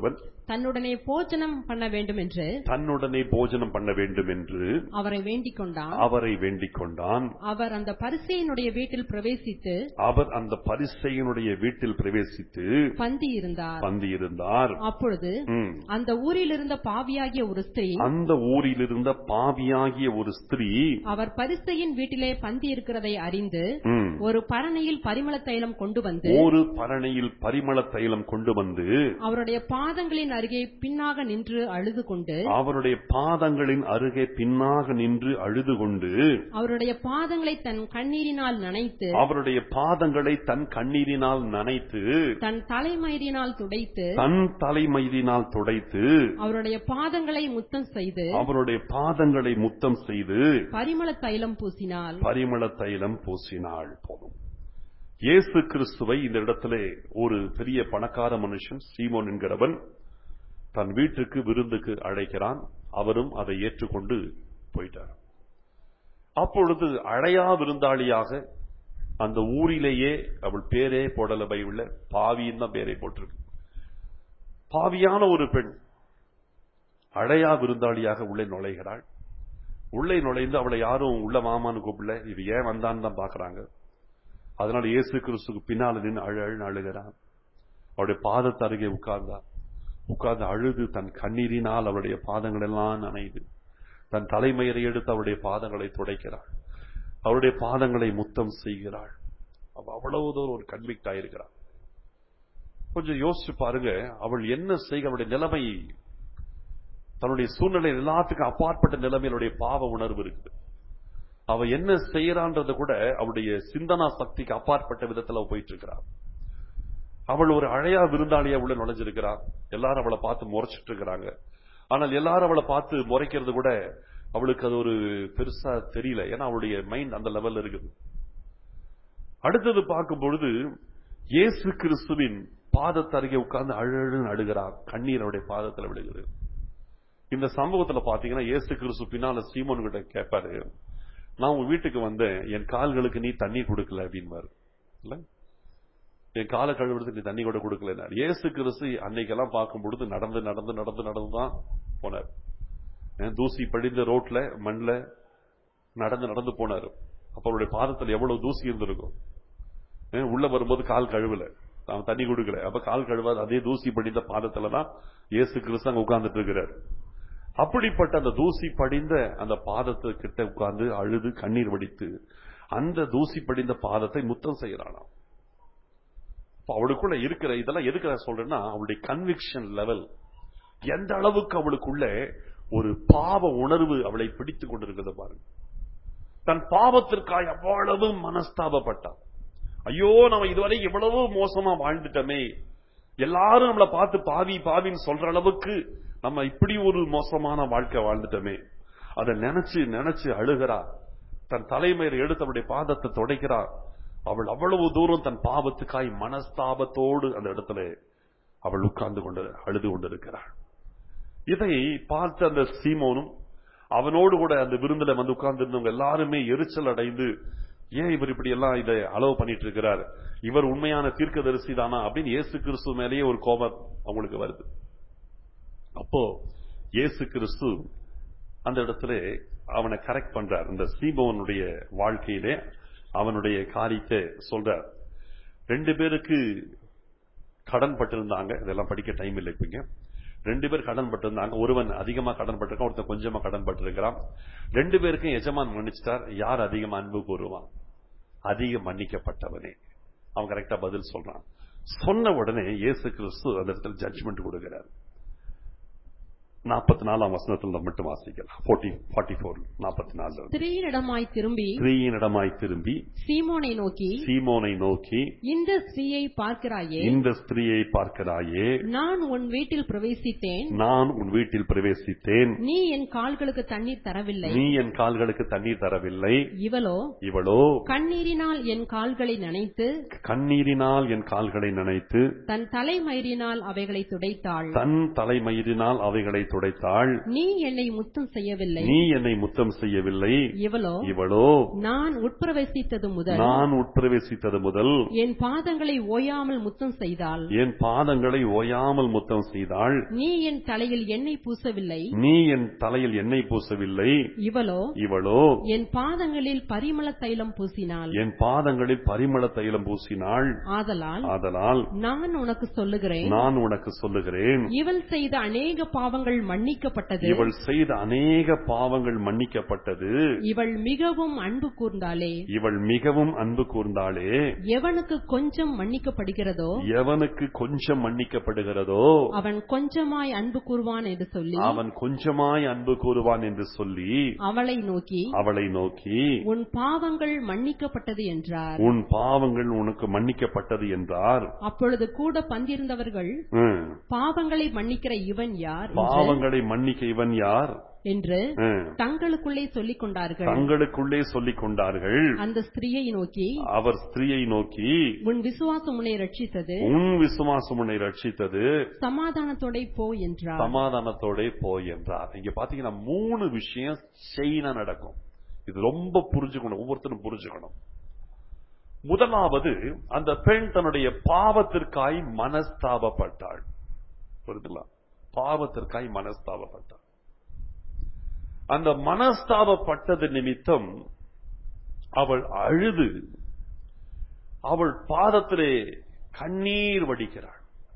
தன்னுடனே போஜனம் பண்ண வேண்டும் என்று தன்னுடனே போஜனம் பண்ண வேண்டும் என்று அவரை வேண்டிக் கொண்டான் அவரை வேண்டிக் கொண்டான் அவர் அந்த பரிசேயனுடைய வீட்டில் பிரவேசித்து அவர் அந்த பரிசையனுடைய வீட்டில் பிரவேசித்து பந்தி இருந்தார் பந்தியிருந்தார் அப்பொழுது ம். அந்த ஊரில் இருந்த பாவியாகிய ஒரு ஸ்திரீ அந்த ஊரில் இருந்த பாவியாகிய ஒரு ஸ்திரீ அவர் பரிசையின் வீட்டிலே பந்தி இருக்கிறதை அறிந்து ம், ஒரு பரணையில் பரிமள தைலம் கொண்டு வந்து ஒரு பரணையில் பரிமள தைலம் கொண்டு வந்து அவருடைய பாதங்களின் அருகே பின்னாக நின்று அழுது கொண்டு அவருடைய பாதங்களின் அருகே பின்னாக நின்று அழுது கொண்டு அவருடைய பாதங்களை தன் கண்ணீரினால் நனைத்து அவருடைய பாதங்களை தன் கண்ணீரினால் நனைத்து தன் தலைமயிரினால் துடைத்து தன் தலைமயிரினால் துடைத்து அவருடைய பாதங்களை முத்தம் செய்து அவருடைய பாதங்களை முத்தம் செய்து பரிமள தைலம் பூசினாள் பரிமள தைலம் பூசினாள் போதும் இயேசு கிறிஸ்துவை இந்த இடத்திலே ஒரு பெரிய பணக்கார மனுஷன் சீமோன் என்கிறவன் தன் வீட்டுக்கு விருந்துக்கு அழைக்கிறான் அவரும் அதை ஏற்றுக்கொண்டு போயிட்டார் அப்பொழுது அழையா விருந்தாளியாக அந்த ஊரிலேயே அவள் பேரே போடல பைபிள்ல பாவின்னு தான் பேரை போட்டிருக்கு பாவியான ஒரு பெண் அழையா விருந்தாளியாக உள்ளே நுழைகிறாள் உள்ளே நுழைந்து அவளை யாரும் உள்ள மாமான்னு கூப்பிடல இவ ஏன் வந்தான்னு தான் பாக்குறாங்க அதனால இயேசு கிறிஸ்துக்கு பின்னால நின்று அழு அழுன்னு அழுகிறான் அவருடைய பாதத்து அருகே உட்கார்ந்தார் உட்கார்ந்து அழுது தன் கண்ணீரினால் அவருடைய பாதங்கள் எல்லாம் நனைது தன் தலைமயிரை எடுத்து அவருடைய பாதங்களை துடைக்கிறாள் அவருடைய பாதங்களை முத்தம் செய்கிறாள் அவ அவ்வளவு தூரம் ஒரு கன்விக்ட் ஆயிருக்கிறாள் கொஞ்சம் யோசிச்சு பாருங்க அவள் என்ன செய்க அவளுடைய நிலைமை தன்னுடைய சூழ்நிலை எல்லாத்துக்கும் அப்பாற்பட்ட நிலைமையிலுடைய பாவ உணர்வு இருக்குது அவ என்ன செய்யறான்றத கூட அவளுடைய சிந்தனா சக்திக்கு அப்பாற்பட்ட விதத்துல அவ போயிட்டு இருக்கிறாள் அவள் ஒரு அழையா விருந்தாளியா உள்ள நுழைஞ்சிருக்கிறார் எல்லாரும் அவளை பார்த்து முறைச்சிட்டு இருக்கிறாங்க ஆனால் எல்லாரும் அவளை பார்த்து முறைக்கிறது கூட அவளுக்கு அது ஒரு பெருசா தெரியல ஏன்னா அவளுடைய மைண்ட் அந்த லெவல்ல இருக்குது அடுத்தது பார்க்கும் பொழுது இயேசு கிறிஸ்துவின் பாதத்து அருகே உட்கார்ந்து அழுன்னு அழுகிறார் கண்ணீர் அவருடைய பாதத்துல விழுகுது இந்த சம்பவத்துல பாத்தீங்கன்னா இயேசு கிறிஸ்து பின்னால சீமோன் கிட்ட கேட்பாரு நான் உன் வீட்டுக்கு வந்தேன் என் கால்களுக்கு நீ தண்ணி கொடுக்கல அப்படின்பாரு இல்ல என் காலை கழுவுறதுக்கு நீ தண்ணி கூட கொடுக்கல இயேசு கிறிஸ்து அன்னைக்கெல்லாம் பார்க்கும் பொழுது நடந்து நடந்து நடந்து நடந்து தான் போனார் ஏன் தூசி படிந்த ரோட்ல மண்ல நடந்து நடந்து போனாரு அப்ப அவருடைய பாதத்துல எவ்வளவு தூசி இருந்திருக்கும் ஏன் உள்ள வரும்போது கால் கழுவல அவன் தண்ணி கொடுக்கல அப்ப கால் கழுவாது அதே தூசி படிந்த பாதத்துல தான் இயேசு கிறிஸ்து அங்க உட்கார்ந்துட்டு இருக்கிறார் அப்படிப்பட்ட அந்த தூசி படிந்த அந்த பாதத்து கிட்ட உட்கார்ந்து அழுது கண்ணீர் வடித்து அந்த தூசி படிந்த பாதத்தை முத்தம் செய்யறானாம் அப்ப அவளுக்குள்ள இருக்கிற இதெல்லாம் எதுக்கு நான் சொல்றேன்னா அவளுடைய கன்விக்ஷன் லெவல் எந்த அளவுக்கு அவளுக்குள்ள ஒரு பாவ உணர்வு அவளை பிடித்துக் கொண்டிருக்கிறது பாருங்க தன் பாவத்திற்காய் அவ்வளவு மனஸ்தாபப்பட்டான் ஐயோ நம்ம இதுவரை எவ்வளவு மோசமா வாழ்ந்துட்டோமே எல்லாரும் நம்மளை பார்த்து பாவி பாவின்னு சொல்ற அளவுக்கு நம்ம இப்படி ஒரு மோசமான வாழ்க்கை வாழ்ந்துட்டோமே அதை நினைச்சு நினைச்சு அழுகிறா தன் தலைமையில எடுத்து அவருடைய பாதத்தை துடைக்கிறா அவள் அவ்வளவு தூரம் தன் பாவத்துக்காய் மனஸ்தாபத்தோடு அந்த இடத்துல அவள் உட்கார்ந்து கொண்டு அழுது கொண்டிருக்கிறாள் இதை பார்த்த அந்த சீமோனும் அவனோடு கூட அந்த விருந்துல வந்து உட்கார்ந்து இருந்தவங்க எல்லாருமே எரிச்சல் அடைந்து ஏன் இவர் இப்படி எல்லாம் இதை அலோவ் பண்ணிட்டு இருக்கிறார் இவர் உண்மையான தீர்க்கதரிசி தானா அப்படின்னு இயேசு கிறிஸ்து மேலேயே ஒரு கோபம் அவங்களுக்கு வருது அப்போ இயேசு கிறிஸ்து அந்த இடத்துல அவனை கரெக்ட் பண்றார் இந்த சீமோனுடைய வாழ்க்கையிலே அவனுடைய காரியத்தை சொல்றார் ரெண்டு பேருக்கு கடன் பட்டிருந்தாங்க இதெல்லாம் படிக்க டைம் இல்லை இப்பங்க ரெண்டு பேர் கடன் பட்டிருந்தாங்க ஒருவன் அதிகமா கடன் பட்டிருக்கான் ஒருத்தன் கொஞ்சமா கடன் பட்டிருக்கிறான் ரெண்டு பேருக்கும் எஜமான் மன்னிச்சிட்டார் யார் அதிகமா அன்பு கூறுவான் அதிக மன்னிக்கப்பட்டவனே அவன் கரெக்டா பதில் சொல்றான் சொன்ன உடனே இயேசு கிறிஸ்து அந்த இடத்துல ஜட்ஜ்மெண்ட் கொடுக்கிறார் நாற்பத்தி நாலாம் வசனத்துல மட்டும் வாசிக்கலாம் ஃபோர்ட்டி ஃபார்ட்டி ஃபோர் நாற்பத்தி நாலு ஸ்திரீயிடமாய் திரும்பி ஸ்திரீயினிடமாய் திரும்பி சீமோனை நோக்கி சீமோனை நோக்கி இந்த ஸ்திரீயை பார்க்கிறாயே இந்த ஸ்திரீயை பார்க்கிறாயே நான் உன் வீட்டில் பிரவேசித்தேன் நான் உன் வீட்டில் பிரவேசித்தேன் நீ என் கால்களுக்கு தண்ணீர் தரவில்லை நீ என் கால்களுக்கு தண்ணீர் தரவில்லை இவளோ இவளோ கண்ணீரினால் என் கால்களை நனைத்து கண்ணீரினால் என் கால்களை நனைத்து தன் தலைமயிரினால் அவைகளை துடைத்தாள் தன் தலைமயிரினால் அவைகளை துடைத்தாள் நீ என்னை முத்தம் செய்யவில்லை நீ என்னை முத்தம் செய்யவில்லை இவளோ இவளோ நான் உட்பிரவேசித்தது முதல் நான் உட்பிரவேசித்தது முதல் என் பாதங்களை ஓயாமல் முத்தம் செய்தாள் என் பாதங்களை ஓயாமல் முத்தம் செய்தாள் நீ என் தலையில் எண்ணெய் பூசவில்லை நீ என் தலையில் எண்ணெய் பூசவில்லை இவளோ இவளோ என் பாதங்களில் பரிமள தைலம் பூசினாள் என் பாதங்களில் பரிமள தைலம் பூசினாள் ஆதலால் ஆதலால் நான் உனக்கு சொல்லுகிறேன் நான் உனக்கு சொல்லுகிறேன் இவள் செய்த அநேக பாவங்கள் மன்னிக்கப்பட்டது இவள் செய்த அநேக பாவங்கள் மன்னிக்கப்பட்டது இவள் மிகவும் அன்பு கூர்ந்தாளே இவள் மிகவும் அன்பு கூர்ந்தாளே எவனுக்கு கொஞ்சம் மன்னிக்கப்படுகிறதோ எவனுக்கு கொஞ்சம் மன்னிக்கப்படுகிறதோ அவன் கொஞ்சமாய் அன்பு கூறுவான் என்று சொல்லி அவன் கொஞ்சமாய் அன்பு கூறுவான் என்று சொல்லி அவளை நோக்கி அவளை நோக்கி உன் பாவங்கள் மன்னிக்கப்பட்டது என்றார் உன் பாவங்கள் உனக்கு மன்னிக்கப்பட்டது என்றார் அப்பொழுது கூட பந்திருந்தவர்கள் ம். பாவங்களை மன்னிக்கிற இவன் யார் என்று- பாவங்களை மன்னிக்க இவன் யார் என்று ம். தங்களுக்குள்ளே சொல்லிக் கொண்டார்கள் தங்களுக்குள்ளே சொல்லிக் கொண்டார்கள் அந்த ஸ்திரியை நோக்கி அவர் ஸ்திரீயை நோக்கி உன் விசுவாசம் உன்னை ரட்சித்தது உன் விசுவாசம் உன்னை ரட்சித்தது சமாதானத்தோட போ என்றார் சமாதானத்தோட போய் என்றார் இங்க பாத்தீங்கன்னா மூணு விஷயம் செயினா நடக்கும் இது ரொம்ப புரிஞ்சுக்கணும் ஒவ்வொருத்தரும் புரிஞ்சுக்கணும் முதலாவது அந்த பெண் தன்னுடைய பாவத்திற்காய் மனஸ்தாபப்பட்டாள் புரியுதுங்களா பாவத்திற்காய் மனஸ்தாபப்பட்டாள் அந்த மனஸ்தாபப்பட்டது நிமித்தம் அவள் அழுது அவள் பாதத்திலே கண்ணீர் வடிக்கிறாள்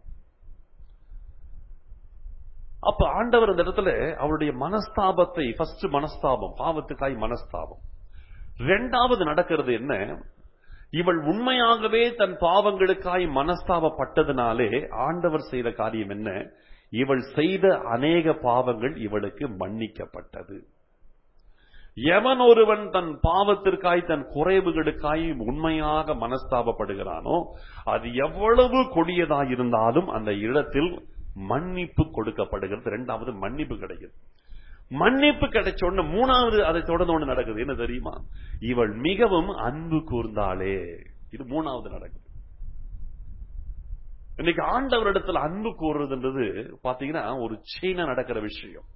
அப்ப ஆண்டவர் அந்த இடத்துல அவருடைய மனஸ்தாபத்தை ஃபர்ஸ்ட் மனஸ்தாபம் பாவத்துக்காய் மனஸ்தாபம் ரெண்டாவது நடக்கிறது என்ன இவள் உண்மையாகவே தன் பாவங்களுக்காய் மனஸ்தாபப்பட்டதினாலே ஆண்டவர் செய்த காரியம் என்ன இவள் செய்த அநேக பாவங்கள் இவளுக்கு மன்னிக்கப்பட்டது எவன் ஒருவன் தன் பாவத்திற்காய் தன் குறைவுகளுக்காய் உண்மையாக மனஸ்தாபப்படுகிறானோ அது எவ்வளவு கொடியதாயிருந்தாலும் அந்த இடத்தில் மன்னிப்பு கொடுக்கப்படுகிறது இரண்டாவது மன்னிப்பு கிடைக்குது மன்னிப்பு கிடைச்ச உடனே மூணாவது அதை தொடர்ந்து ஒண்ணு நடக்குது என்ன தெரியுமா இவள் மிகவும் அன்பு கூர்ந்தாளே இது மூணாவது நடக்குது இன்னைக்கு ஆண்டவரிடத்துல அன்பு கூறுறதுன்றது பாத்தீங்கன்னா ஒரு செயினா நடக்கிற விஷயம்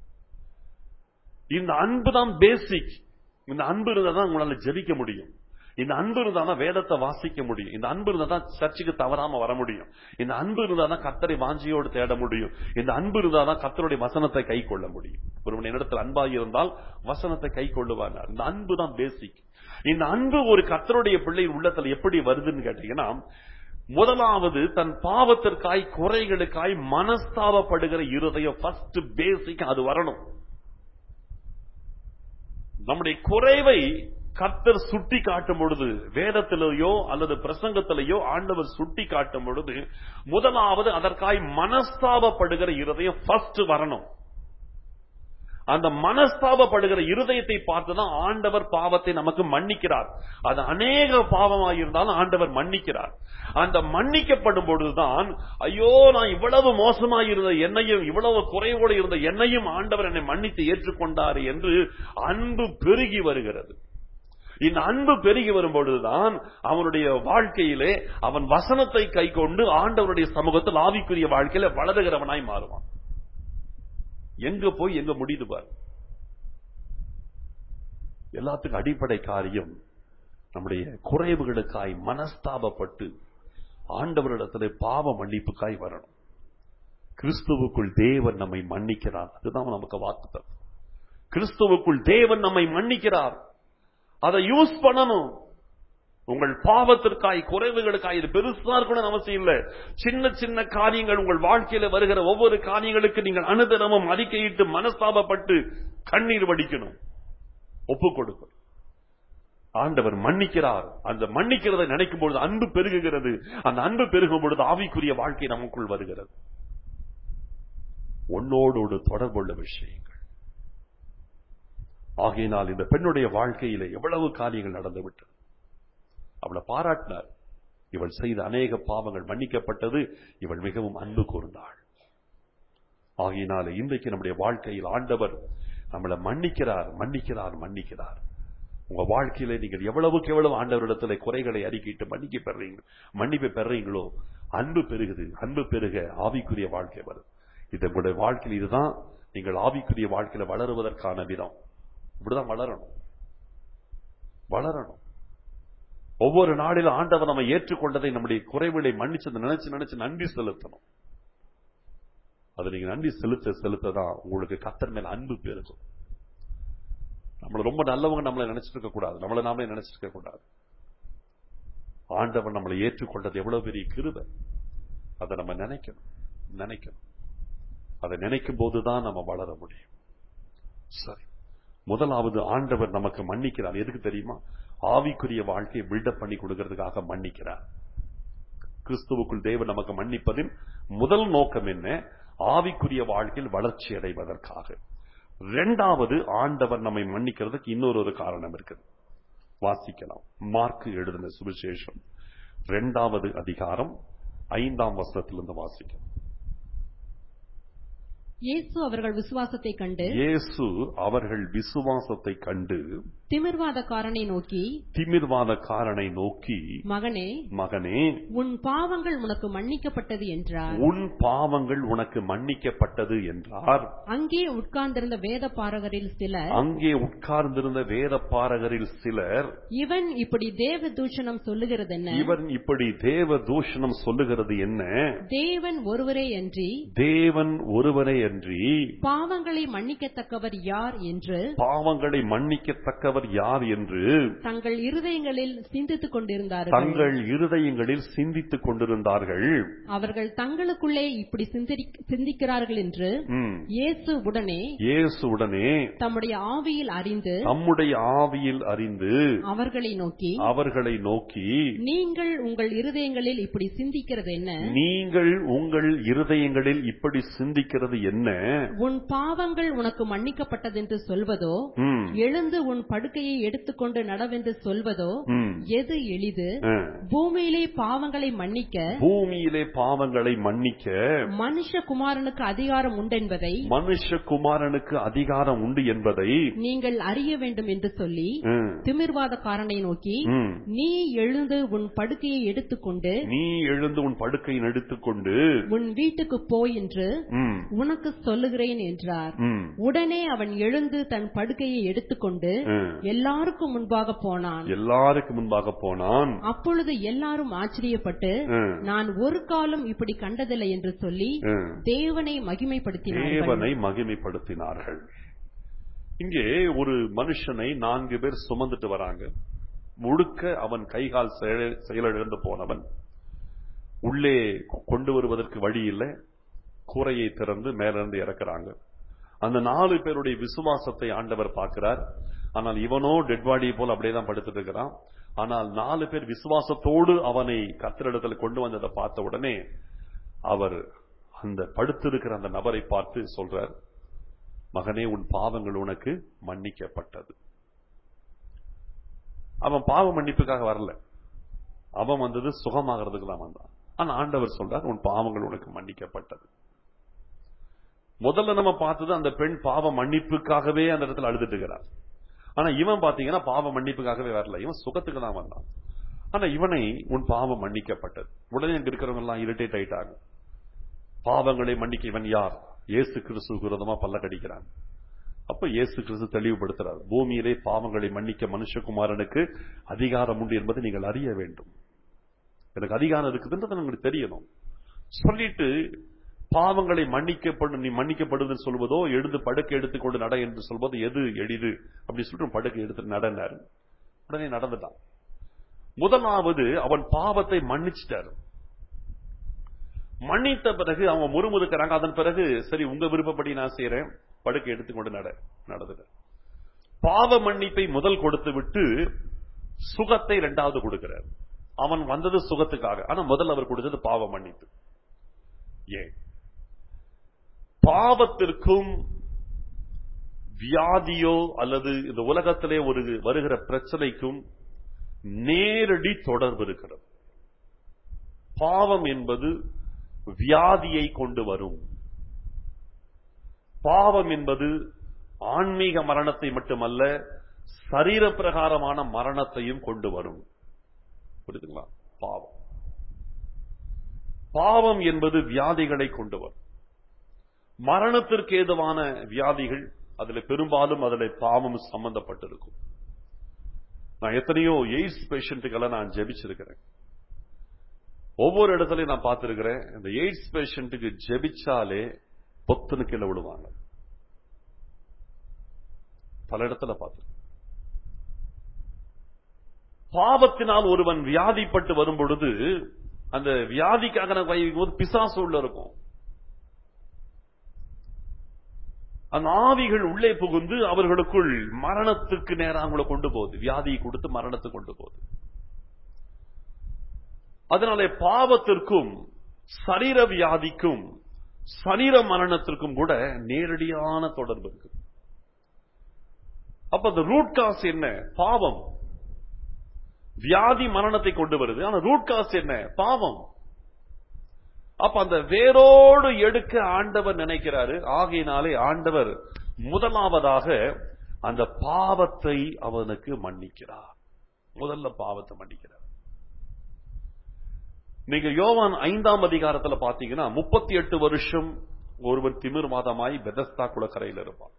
இந்த அன்பு தான் பேசிக் இந்த அன்பு இருந்தா தான் உங்களால ஜெபிக்க முடியும் இந்த அன்பு இருந்தா தான் வேதத்தை வாசிக்க முடியும் இந்த அன்பு இருந்தா தான் சர்ச்சுக்கு தவறாம வர முடியும் இந்த அன்பு இருந்தா தான் கத்தரை வாஞ்சியோடு தேட முடியும் இந்த அன்பு இருந்தா தான் கத்தருடைய வசனத்தை கை கொள்ள முடியும் ஒருவன் இடத்துல அன்பாக இருந்தால் வசனத்தை கை கொள்ளுவார் இந்த அன்பு தான் பேசிக் இந்த அன்பு ஒரு கத்தருடைய பிள்ளை உள்ளத்துல எப்படி வருதுன்னு கேட்டீங்கன்னா முதலாவது தன் பாவத்திற்காய் குறைகளுக்காய் மனஸ்தாபப்படுகிற இருதயம் ஃபர்ஸ்ட் பேசிக் அது வரணும் நம்முடைய குறைவை கர்த்தர் சுட்டி காட்டும் பொழுது வேதத்திலேயோ அல்லது பிரசங்கத்திலேயோ ஆண்டவர் சுட்டி காட்டும் பொழுது முதலாவது அதற்காய் மனஸ்தாபப்படுகிற இருதயம் ஃபர்ஸ்ட் வரணும் அந்த மனஸ்தாபப்படுகிற இருதயத்தை பார்த்துதான் ஆண்டவர் பாவத்தை நமக்கு மன்னிக்கிறார் அது அநேக பாவமாயிருந்தாலும் ஆண்டவர் மன்னிக்கிறார் அந்த மன்னிக்கப்படும் பொழுதுதான் ஐயோ நான் இவ்வளவு மோசமாயிருந்த என்னையும் இவ்வளவு குறைவோடு இருந்த என்னையும் ஆண்டவர் என்னை மன்னித்து ஏற்றுக்கொண்டார் என்று அன்பு பெருகி வருகிறது இந்த அன்பு பெருகி வரும்பொழுதுதான் அவனுடைய வாழ்க்கையிலே அவன் வசனத்தை கை கொண்டு ஆண்டவருடைய சமூகத்தில் ஆவிக்குரிய வாழ்க்கையில வளருகிறவனாய் மாறுவான் எங்க போய் எங்க முடியுது பார் எல்லாத்துக்கும் அடிப்படை காரியம் நம்முடைய குறைவுகளுக்காய் மனஸ்தாபப்பட்டு ஆண்டவரிடத்துல பாவ மன்னிப்புக்காய் வரணும் கிறிஸ்துவுக்குள் தேவன் நம்மை மன்னிக்கிறார் அதுதான் நமக்கு வாக்கு கிறிஸ்துவுக்குள் தேவன் நம்மை மன்னிக்கிறார் அதை யூஸ் பண்ணணும் உங்கள் பாவத்திற்காய் குறைவுகளுக்காய் இது பெருசா இருக்கணும் அவசியம் இல்ல சின்ன சின்ன காரியங்கள் உங்கள் வாழ்க்கையில வருகிற ஒவ்வொரு காரியங்களுக்கு நீங்கள் அனுதினமும் அறிக்கையிட்டு மனஸ்தாபப்பட்டு கண்ணீர் வடிக்கணும் ஒப்பு கொடுக்கணும் ஆண்டவர் மன்னிக்கிறார் அந்த மன்னிக்கிறதை நினைக்கும் பொழுது அன்பு பெருகுகிறது அந்த அன்பு பெருகும் பொழுது ஆவிக்குரிய வாழ்க்கை நமக்குள் வருகிறது ஒன்னோடோடு தொடர்புள்ள விஷயங்கள் ஆகையினால் இந்த பெண்ணுடைய வாழ்க்கையில எவ்வளவு காரியங்கள் நடந்துவிட்டது அவளை பாராட்டினார் இவள் செய்த அநேக பாவங்கள் மன்னிக்கப்பட்டது இவள் மிகவும் அன்பு கூர்ந்தாள் ஆகையினால இன்றைக்கு நம்முடைய வாழ்க்கையில் ஆண்டவர் நம்மளை மன்னிக்கிறார் மன்னிக்கிறார் மன்னிக்கிறார் உங்க வாழ்க்கையில நீங்கள் எவ்வளவுக்கு எவ்வளவு ஆண்டவரிடத்துல குறைகளை அறிக்கிட்டு மன்னிக்க பெறீங்க மன்னிப்பு பெறீங்களோ அன்பு பெருகுது அன்பு பெருக ஆவிக்குரிய வாழ்க்கை வருது இது உங்களுடைய வாழ்க்கையில் இதுதான் நீங்கள் ஆவிக்குரிய வாழ்க்கையில வளருவதற்கான விதம் இப்படிதான் வளரணும் வளரணும் ஒவ்வொரு நாளிலும் ஆண்டவர் நம்ம ஏற்றுக்கொண்டதை நம்முடைய குறைவுகளை மன்னிச்சதை நினைச்சு நினைச்சு நன்றி செலுத்தணும் அது நீங்க நன்றி செலுத்த செலுத்த தான் உங்களுக்கு கத்தர் மேல அன்பு பெருகும் நம்மள ரொம்ப நல்லவங்க நம்மளை நினைச்சிட்டு இருக்க கூடாது நம்மள நாமளே நினைச்சிட்டு இருக்க கூடாது ஆண்டவன் நம்மளை ஏற்றுக்கொண்டது எவ்வளவு பெரிய கிருபை அதை நம்ம நினைக்கணும் நினைக்கணும் அதை நினைக்கும் போதுதான் நம்ம வளர முடியும் சரி முதலாவது ஆண்டவர் நமக்கு மன்னிக்கிறார் எதுக்கு தெரியுமா ஆவிக்குரிய வாழ்க்கையை பில்டப் பண்ணி கொடுக்கறதுக்காக மன்னிக்கிறார் கிறிஸ்துவுக்குள் தேவன் நமக்கு மன்னிப்பதின் முதல் நோக்கம் என்ன ஆவிக்குரிய வாழ்க்கையில் வளர்ச்சி அடைவதற்காக இரண்டாவது ஆண்டவர் நம்மை மன்னிக்கிறதுக்கு இன்னொரு ஒரு காரணம் இருக்குது வாசிக்கலாம் மார்க்கு எழுதின சுவிசேஷம் இரண்டாவது அதிகாரம் ஐந்தாம் வசனத்திலிருந்து வாசிக்கலாம் இயேசு அவர்கள் விசுவாசத்தை கண்டு இயேசு அவர்கள் விசுவாசத்தை கண்டு திமிர்வாதக்காரனை நோக்கி திமிர்வாதக்காரனை நோக்கி மகனே மகனே உன் பாவங்கள் உனக்கு மன்னிக்கப்பட்டது என்றார் உன் பாவங்கள் உனக்கு மன்னிக்கப்பட்டது என்றார் அங்கே உட்கார்ந்திருந்த வேத பாரகரில் சிலர் அங்கே உட்கார்ந்திருந்த வேத பாரகரில் சிலர் இவன் இப்படி தேவ தூஷணம் சொல்லுகிறதென்ன இவன் இப்படி தேவ தூஷணம் சொல்லுகிறது என்ன தேவன் ஒருவரே அன்றி தேவன் ஒருவரே அன்றி பாவங்களை மன்னிக்கத்தக்கவர் யார் என்று பாவங்களை மன்னிக்கத்தக்கவர் யார் என்று தங்கள் இருதயங்களில் சிந்தித்துக் கொண்டிருந்தார்கள் தங்கள் இருதயங்களில் சிந்தித்துக் கொண்டிருந்தார்கள் அவர்கள் தங்களுக்குள்ளே இப்படி சிந்திரி- சிந்திக்கிறார்கள் என்று ம். இயேசு உடனே இயேசு உடனே தம்முடைய ஆவியில் அறிந்து தம்முடைய ஆவியில் அறிந்து அவர்களை நோக்கி அவர்களை நோக்கி நீங்கள் உங்கள் இருதயங்களில் இப்படி சிந்திக்கிறது என்ன நீங்கள் உங்கள் இருதயங்களில் இப்படி சிந்திக்கிறது என்ன உன் பாவங்கள் உனக்கு மன்னிக்கப்பட்டதென்று சொல்வதோ ம். எழுந்து உன் படுக்கையை எடுத்துக்கொண்டு நடவென்று சொல்வதோ ம். எது எளிது ஆ. பூமியிலே பாவங்களை மன்னிக்க பூமியிலே பாவங்களை மன்னிக்க மனுஷகுமாரனுக்கு அதிகாரம் உண்டென்பதை மனுஷகுமாரனுக்கு அதிகாரம் உண்டு என்பதை நீங்கள் அறிய வேண்டும் என்று சொல்லி ம். திமிர்வாதக்காரனை நோக்கி ம். நீ எழுந்து உன் படுக்கையை எடுத்துக்கொண்டு நீ எழுந்து உன் படுக்கையை எடுத்துக்கொண்டு உன் வீட்டுக்கு போய் என்று ம். உனக்கு சொல்லுகிறேன் என்றார் ம். உடனே அவன் எழுந்து தன் படுக்கையை எடுத்துக்கொண்டு ம். எல்லாருக்கும் முன்பாக போனான் எல்லாருக்கு முன்பாக போனான் அப்பொழுது எல்லாரும் ஆச்சரியப்பட்டு ம். நான் ஒரு காலம் இப்படி கண்டதில்லை என்று சொல்லி ம். தேவனை மகிமைப்படுத்தினார்கள் தேவனை மகிமைப்படுத்தினார்கள் இங்கே ஒரு மனுஷனை நான்கு பேர் சுமந்துட்டு வராங்க முழுக்க அவன் கைகால் செயல- செயலிழந்து போனவன் உள்ளே கொண்டு வருவதற்கு வழி இல்லை கூரையை திறந்து மேலிருந்து இறக்குறாங்க அந்த நாலு பேருடைய விசுவாசத்தை ஆண்டவர் பார்க்கிறார் ஆனால் இவனோ டெட் பாடியை போல அப்படியே தான் படுத்துட்டு இருக்கிறான் ஆனால் நாலு பேர் விசுவாசத்தோடு அவனை கத்திரிடத்தில் கொண்டு வந்ததை பார்த்த உடனே அவர் அந்த படுத்திருக்கிற அந்த நபரை பார்த்து சொல்றார் மகனே உன் பாவங்கள் உனக்கு மன்னிக்கப்பட்டது அவன் பாவ மன்னிப்புக்காக வரல அவன் வந்தது சுகமாகிறதுக்கு தான் வந்தான் ஆனா ஆண்டவர் சொல்றார் உன் பாவங்கள் உனக்கு மன்னிக்கப்பட்டது முதல்ல நம்ம பார்த்தது அந்த பெண் பாவ மன்னிப்புக்காகவே அந்த இடத்துல அழுதுட்டு இருக்கிறார் ஆனா இவன் பாத்தீங்கன்னா பாவ மன்னிப்புக்காகவே வரல இவன் சுகத்துக்கு தான் வந்தான் ஆனா இவனை உன் பாவம் மன்னிக்கப்பட்டது உடனே அங்க இருக்கிறவங்க எல்லாம் இரிட்டேட் ஆயிட்டாங்க பாவங்களை மன்னிக்க இவன் யார் இயேசு கிறிஸ்து விரோதமா பல்ல கடிக்கிறான் அப்ப இயேசு கிறிஸ்து தெளிவுபடுத்துறார் பூமியிலே பாவங்களை மன்னிக்க மனுஷகுமாரனுக்கு அதிகாரம் உண்டு என்பதை நீங்கள் அறிய வேண்டும் எனக்கு அதிகாரம் இருக்குதுன்றது உங்களுக்கு தெரியணும் சொல்லிட்டு பாவங்களை மன்னிக்கப்படும் நீ மன்னிக்கப்படுதுன்னு சொல்வதோ எழுந்து படுக்கை எடுத்துக்கொண்டு நட என்று சொல்வது எது எளிது அப்படி சொல்லிட்டு படுக்கை எடுத்து நடனாரு உடனே நடந்துட்டான் முதலாவது அவன் பாவத்தை மன்னிச்சிட்டாரு மன்னித்த பிறகு அவங்க முறுமுறுக்கிறாங்க அதன் பிறகு சரி உங்க விருப்பப்படி நான் செய்யறேன் படுக்கை எடுத்துக்கொண்டு நட நடந்துட்டேன் பாவ மன்னிப்பை முதல் கொடுத்து விட்டு சுகத்தை இரண்டாவது கொடுக்கிறார் அவன் வந்தது சுகத்துக்காக ஆனா முதல் அவர் கொடுத்தது பாவ மன்னிப்பு ஏன் பாவத்திற்கும் வியாதியோ அல்லது இந்த உலகத்திலே ஒரு வருகிற பிரச்சனைக்கும் நேரடி தொடர்பு இருக்கிறது பாவம் என்பது வியாதியை கொண்டு வரும் பாவம் என்பது ஆன்மீக மரணத்தை மட்டுமல்ல சரீர பிரகாரமான மரணத்தையும் கொண்டு வரும் புரியுதுங்களா பாவம் பாவம் என்பது வியாதிகளை கொண்டு வரும் மரணத்திற்கு ஏதுவான வியாதிகள் அதுல பெரும்பாலும் அதுல பாவம் சம்பந்தப்பட்டிருக்கும் நான் எத்தனையோ எய்ட்ஸ் பேஷண்ட்டுகளை நான் ஜெபிச்சிருக்கிறேன் ஒவ்வொரு இடத்துலயும் நான் பார்த்திருக்கிறேன் இந்த எய்ட்ஸ் பேஷண்ட்டுக்கு ஜெபிச்சாலே பொத்துன்னு கீழே விழுவாங்க பல இடத்துல பார்த்து பாவத்தினால் ஒருவன் வியாதிப்பட்டு வரும் பொழுது அந்த வியாதிக்காக நான் கை வைக்கும் போது பிசாசு உள்ள இருக்கும் அந்த ஆவிகள் உள்ளே புகுந்து அவர்களுக்குள் மரணத்துக்கு நேரம் அவங்கள கொண்டு போகுது வியாதியை கொடுத்து மரணத்துக்கு கொண்டு போகுது அதனாலே பாவத்திற்கும் சரீர வியாதிக்கும் சரீர மரணத்திற்கும் கூட நேரடியான தொடர்பு இருக்கு அப்ப அந்த ரூட் காஸ் என்ன பாவம் வியாதி மரணத்தை கொண்டு வருது ஆனா ரூட் காஸ் என்ன பாவம் அப்ப அந்த வேரோடு எடுக்க ஆண்டவர் நினைக்கிறாரு ஆகையினாலே ஆண்டவர் முதலாவதாக அந்த பாவத்தை அவனுக்கு மன்னிக்கிறார் முதல்ல பாவத்தை மன்னிக்கிறார் நீங்க யோவான் ஐந்தாம் அதிகாரத்துல பாத்தீங்கன்னா முப்பத்தி எட்டு வருஷம் ஒருவன் திமிர் மாதமாய் பெதஸ்தா குளக்கரையில் இருப்பான்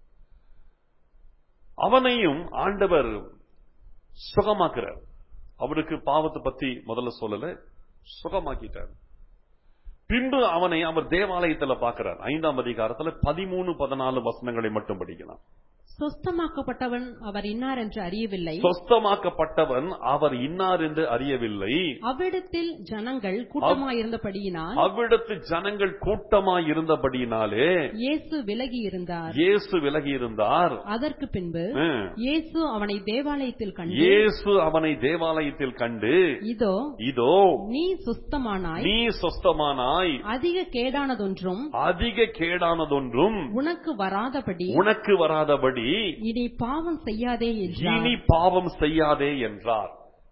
அவனையும் ஆண்டவர் சுகமாக்குறார் அவருக்கு பாவத்தை பத்தி முதல்ல சொல்லல சுகமாக்கிட்டார் பின்பு அவனை அவர் தேவாலயத்துல பார்க்கிறார் ஐந்தாம் அதிகாரத்துல பதிமூணு பதினாலு வசனங்களை மட்டும் படிக்கலாம் சொஸ்தமாக்கப்பட்டவன் அவர் இன்னார் என்று அறியவில்லை சொஸ்தமாக்கப்பட்டவன் அவர் இன்னார் என்று அறியவில்லை அவ்விடத்தில் ஜனங்கள் கூட்டமாயிருந்தபடியினால் அவ்விடத்து ஜனங்கள் கூட்டமாய் இருந்தபடியினாலே இயேசு விலகி இருந்தார் இயேசு விலகி இருந்தார் அதற்கு பின்பு ம். இயேசு அவனை தேவாலயத்தில் கண்டு இயேசு அவனை தேவாலயத்தில் கண்டு இதோ இதோ நீ சுஸ்தமானாய் நீ சொஸ்தமானாய் அதிக கேடானதொன்றும் அதிக கேடானதொன்றும் உனக்கு வராதபடி உனக்கு வராதபடி இனி பாவம் செய்யாதே என்றார் இனி பாவம் செய்யாதே என்றார்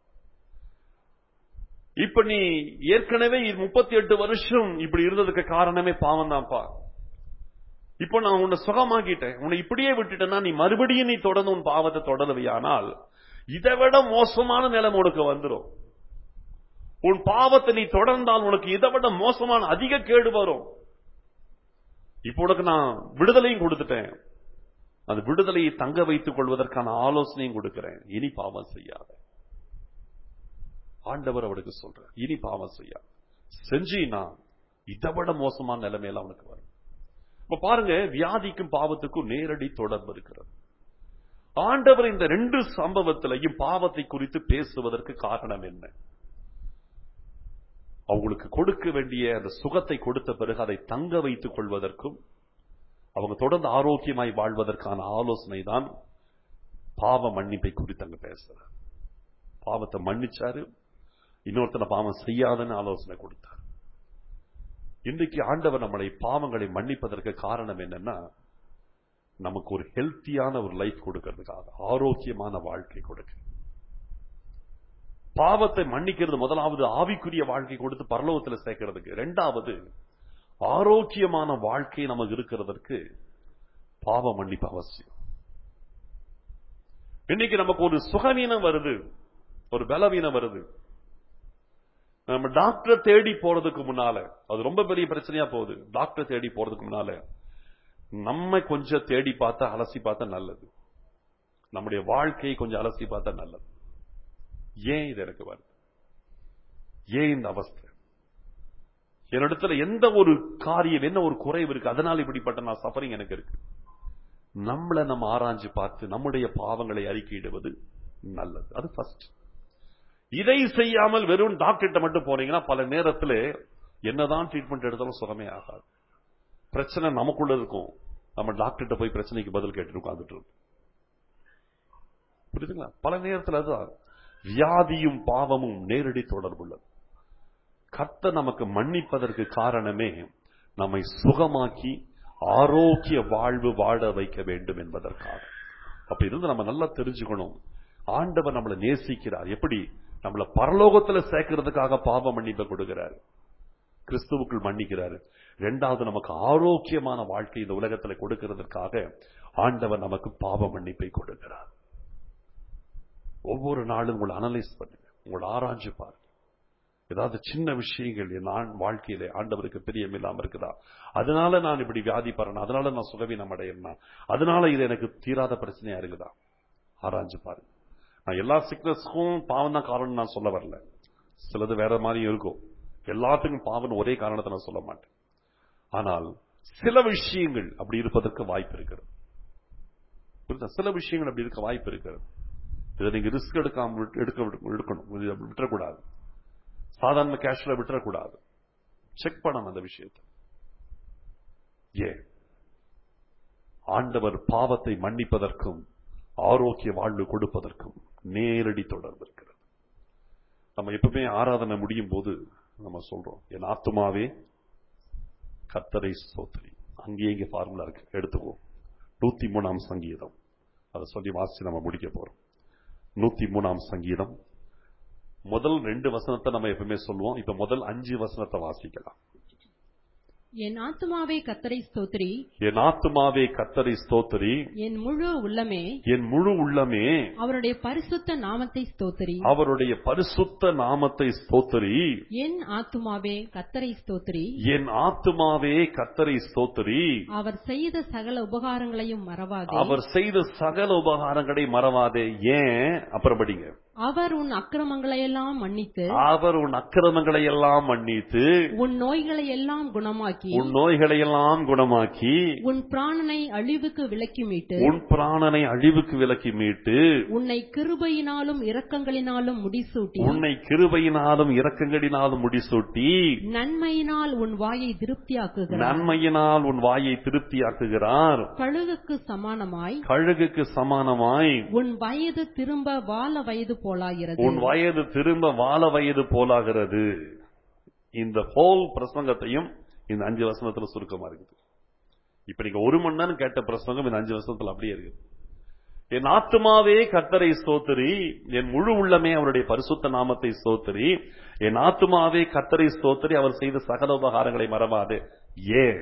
இப்ப நீ ஏற்கனவே முப்பத்தி எட்டு வருஷம் இப்படி இருந்ததுக்கு காரணமே பாவம் தான்ப்பா இப்போ நான் உன்னை சுகமாக்கிட்டேன் உன்னை இப்படியே விட்டுட்டேன்னா நீ மறுபடியும் நீ தொடர்ந்து உன் பாவத்தை தொடருவியானால் இதை விட மோசமான நிலைமை உனக்கு வந்துடும் உன் பாவத்தை நீ தொடர்ந்தால் உனக்கு இதை விட மோசமான அதிக கேடு வரும் இப்போ உனக்கு நான் விடுதலையும் கொடுத்துட்டேன் அந்த விடுதலையை தங்க வைத்துக் கொள்வதற்கான ஆலோசனையும் கொடுக்கிறேன் இனி பாவம் செய்யாத ஆண்டவர் அவனுக்கு சொல்ற இனி பாவம் செய்யாத செஞ்சீனா இதை விட மோசமான நிலைமையில அவனுக்கு வரும் இப்ப பாருங்க வியாதிக்கும் பாவத்துக்கும் நேரடி தொடர்பு இருக்கிறது ஆண்டவர் இந்த ரெண்டு சம்பவத்திலையும் பாவத்தை குறித்து பேசுவதற்கு காரணம் என்ன அவங்களுக்கு கொடுக்க வேண்டிய அந்த சுகத்தை கொடுத்த பிறகு அதை தங்க வைத்துக் கொள்வதற்கும் அவங்க தொடர்ந்து ஆரோக்கியமாய் வாழ்வதற்கான ஆலோசனை தான் பாவ மன்னிப்பை குறித்து அங்க பேசுறார் பாவத்தை மன்னிச்சாரு இன்னொருத்தனை பாவம் செய்யாதன்னு ஆலோசனை கொடுத்தார் இன்றைக்கு ஆண்டவர் நம்மளை பாவங்களை மன்னிப்பதற்கு காரணம் என்னன்னா நமக்கு ஒரு ஹெல்த்தியான ஒரு லைஃப் கொடுக்கிறதுக்காக ஆரோக்கியமான வாழ்க்கை கொடுக்க பாவத்தை மன்னிக்கிறது முதலாவது ஆவிக்குரிய வாழ்க்கை கொடுத்து பரலோகத்தில் சேர்க்கிறதுக்கு இரண்டாவது ஆரோக்கியமான வாழ்க்கை நமக்கு இருக்கிறதற்கு பாவ மன்னிப்பு அவசியம் இன்னைக்கு நமக்கு ஒரு சுகவீனம் வருது ஒரு பலவீனம் வருது நம்ம டாக்டரை தேடி போறதுக்கு முன்னால அது ரொம்ப பெரிய பிரச்சனையா போகுது டாக்டர் தேடி போறதுக்கு முன்னால நம்ம கொஞ்சம் தேடி பார்த்தா அலசி பார்த்தா நல்லது நம்முடைய வாழ்க்கையை கொஞ்சம் அலசி பார்த்தா நல்லது ஏன் இது எனக்கு வருது ஏன் இந்த அவஸ்தை என்னிடத்துல எந்த ஒரு காரியம் என்ன ஒரு குறைவு இருக்கு அதனால இப்படிப்பட்ட நான் சஃபரிங் எனக்கு இருக்கு நம்மளை நம்ம ஆராய்ஞ்சு பார்த்து நம்முடைய பாவங்களை அறிக்கையிடுவது நல்லது அது ஃபர்ஸ்ட் இதை செய்யாமல் வெறும் டாக்டர்கிட்ட மட்டும் போனீங்கன்னா பல நேரத்தில் என்னதான் ட்ரீட்மெண்ட் எடுத்தாலும் சுகமே ஆகாது பிரச்சனை நமக்குள்ள இருக்கும் நம்ம டாக்டர்கிட்ட போய் பிரச்சனைக்கு பதில் கேட்டு உட்கார்ந்துட்டு இருக்கோம் புரியுதுங்களா பல நேரத்தில் அதுதான் வியாதியும் பாவமும் நேரடி தொடர்புள்ளது கர்த்தர் நமக்கு மன்னிப்பதற்கு காரணமே நம்மை சுகமாக்கி ஆரோக்கிய வாழ்வு வாழ வைக்க வேண்டும் என்பதற்காக அப்ப இருந்து நம்ம நல்லா தெரிஞ்சுக்கணும் ஆண்டவர் நம்மளை நேசிக்கிறார் எப்படி நம்மள பரலோகத்துல சேர்க்கறதுக்காக பாவ மன்னிப்பை கொடுக்கிறார் கிறிஸ்துவுக்குள் மன்னிக்கிறாரு ரெண்டாவது நமக்கு ஆரோக்கியமான வாழ்க்கை இந்த உலகத்துல கொடுக்கிறதுக்காக ஆண்டவர் நமக்கு பாவ மன்னிப்பை கொடுக்கிறார் ஒவ்வொரு நாளும் உங்களை அனலைஸ் பண்ணுங்க உங்களை ஆராய்ஞ்சு பாருங்க ஏதாவது சின்ன விஷயங்கள் என் ஆண் வாழ்க்கையிலே ஆண்டவருக்கு பிரியம் இல்லாம இருக்குதா அதனால நான் இப்படி வியாதிப்படுறேன் அதனால நான் சுகவீனம் அடையறேனா அதனால இது எனக்கு தீராத பிரச்சனையா இருக்குதா ஆராய்ஞ்சு பாருங்க நான் எல்லா சிக்னஸ்க்கும் பாவம் தான் காரணம் நான் சொல்ல வரல சிலது வேற மாதிரியும் இருக்கும் எல்லாத்துக்கும் பாவம் ஒரே காரணத்தை நான் சொல்ல மாட்டேன் ஆனால் சில விஷயங்கள் அப்படி இருப்பதற்கு வாய்ப்பு இருக்கிறது புரியுதா? சில விஷயங்கள் அப்படி இருக்க வாய்ப்பு இருக்கிறது இதை நீங்க ரிஸ்க் எடுக்காம விட்டு- எடுக்க விட்டு- எடுக்கணும் இது அப்படி விட்டுறக்கூடாது சாதாரண கேஷ்ல விட்டுறக்கூடாது செக் பண்ணணும் அந்த விஷயத்தை ஏன் ஆண்டவர் பாவத்தை மன்னிப்பதற்கும் ஆரோக்கிய வாழ்வு கொடுப்பதற்கும் நேரடி தொடர்பு இருக்கிறது நம்ம எப்பவுமே ஆராதனை முடியும் போது நம்ம சொல்றோம் என் ஆத்துமாவே கத்தரை ஸ்தோத்திரி அங்கேயே இங்க ஃபார்முலா இருக்கு எடுத்துக்கோ நூத்தி மூணாம் சங்கீதம் அதை சொல்லி வாசி நம்ம முடிக்க போறோம் நூத்தி மூணாம் சங்கீதம் முதல் ரெண்டு வசனத்தை நம்ம எப்பவுமே சொல்லுவோம் இப்ப முதல் அஞ்சு வசனத்தை வாசிக்கலாம் என் ஆத்துமாவே கத்தரை ஸ்தோத்திரி என் ஆத்துமாவே கத்தரை ஸ்தோத்திரி என் முழு உள்ளமே என் முழு உள்ளமே அவருடைய பரிசுத்த நாமத்தை ஸ்தோத்திரி அவருடைய பரிசுத்த நாமத்தை ஸ்தோத்திரி என் ஆத்துமாவே கத்தரை ஸ்தோத்திரி என் ஆத்துமாவே கத்தரை ஸ்தோத்திரி அவர் செய்த சகல உபகாரங்களையும் மறவாதே அவர் செய்த சகல உபகாரங்களை மறவாதே ஏன் அப்புறம் படிங்க அவர் உன் அக்கிரமங்களையெல்லாம் மன்னித்து அவர் உன் அக்கிரமங்களை எல்லாம் மன்னித்து உன் நோய்களை எல்லாம் குணமாக்கி உன் நோய்களை எல்லாம் குணமாக்கி உன் பிராணனை அழிவுக்கு விலக்கி மீட்டு உன் பிராணனை அழிவுக்கு விலக்கி மீட்டு உன்னை கிருபையினாலும் இரக்கங்களினாலும் முடிசூட்டி உன்னை கிருபையினாலும் இரக்கங்களினாலும் முடிசூட்டி நன்மையினால் உன் வாயை திருப்தியாக்குகிறார் நன்மையினால் உன் வாயை திருப்தியாக்குகிறார் கழுகுக்கு சமானமாய் கழுகுக்கு சமானமாய் உன் வயது திரும்ப வால வயது போலாகிறது உன் வயது திரும்ப வாழ வயது போலாகிறது இந்த ஹோல் பிரசங்கத்தையும் இந்த அஞ்சு வசனத்துல சுருக்கமா இருக்குது இப்ப நீங்க ஒரு மணி நேரம் கேட்ட பிரசங்கம் இந்த அஞ்சு வசனத்துல அப்படியே இருக்குது என் ஆத்துமாவே கர்த்தரை ஸ்தோத்திரி என் முழு உள்ளமே அவருடைய பரிசுத்த நாமத்தை ஸ்தோத்திரி என் ஆத்துமாவே கர்த்தரை ஸ்தோத்திரி அவர் செய்த சகல உபகாரங்களை மறவாது ஏன்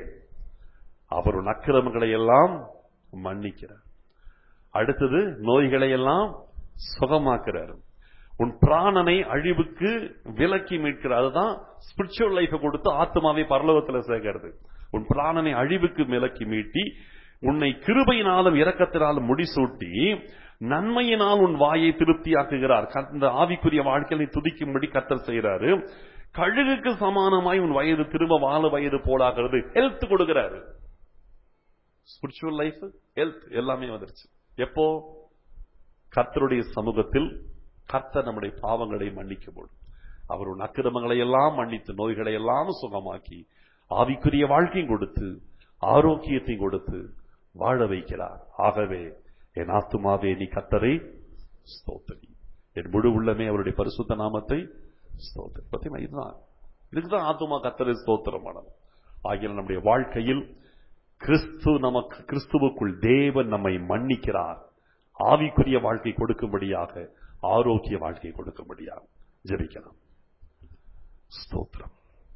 அவர் உன் அக்கிரமங்களை எல்லாம் மன்னிக்கிறார் அடுத்தது நோய்களை எல்லாம் சுகமாக்குறார் உன் பிராணனை அழிவுக்கு விலக்கி மீட்கிறார் அதுதான் ஸ்பிரிச்சுவல் லைஃப கொடுத்து ஆத்மாவை பரலோகத்துல சேர்க்கிறது உன் பிராணனை அழிவுக்கு விலக்கி மீட்டி உன்னை கிருபையினாலும் இரக்கத்தினாலும் முடிசூட்டி நன்மையினால் உன் வாயை திருப்தியாக்குகிறார் கர்த்த- இந்த ஆவிக்குரிய வாழ்க்கையை நீ துதிக்கும்படி கத்தர் செய்கிறாரு கழுகுக்கு சமானமாய் உன் வயது திரும்ப வாழ வயது போலாகிறது ஹெல்த் கொடுக்கிறாரு ஸ்பிரிச்சுவல் லைஃப் ஹெல்த் எல்லாமே வந்துருச்சு எப்போ கர்த்தருடைய சமூகத்தில் கர்த்தர் நம்முடைய பாவங்களை மன்னிக்கப்படும் அவர் உன் அக்கிரமங்களை எல்லாம் மன்னித்து நோய்களை எல்லாம் சுகமாக்கி ஆவிக்குரிய வாழ்க்கையும் கொடுத்து ஆரோக்கியத்தையும் கொடுத்து வாழ வைக்கிறார் ஆகவே என் ஆத்துமாவே நீ கர்த்தரை ஸ்தோத்திரி என் முழு உள்ளமே அவருடைய பரிசுத்த நாமத்தை ஸ்தோத்திரி பார்த்தீங்களா இதுதான் இதுக்குதான் ஆத்துமா கர்த்தரை ஸ்தோத்திரமானது ஆகிய நம்முடைய வாழ்க்கையில் கிறிஸ்து நமக்கு கிறிஸ்துவுக்குள் தேவன் நம்மை மன்னிக்கிறார் ஆவிக்குரிய வாழ்க்கை கொடுக்கும்படியாக ஆரோக்கிய வாழ்க்கை கொடுக்கும்படியாக ஜெபிக்கலாம் ஸ்தோத்திரம்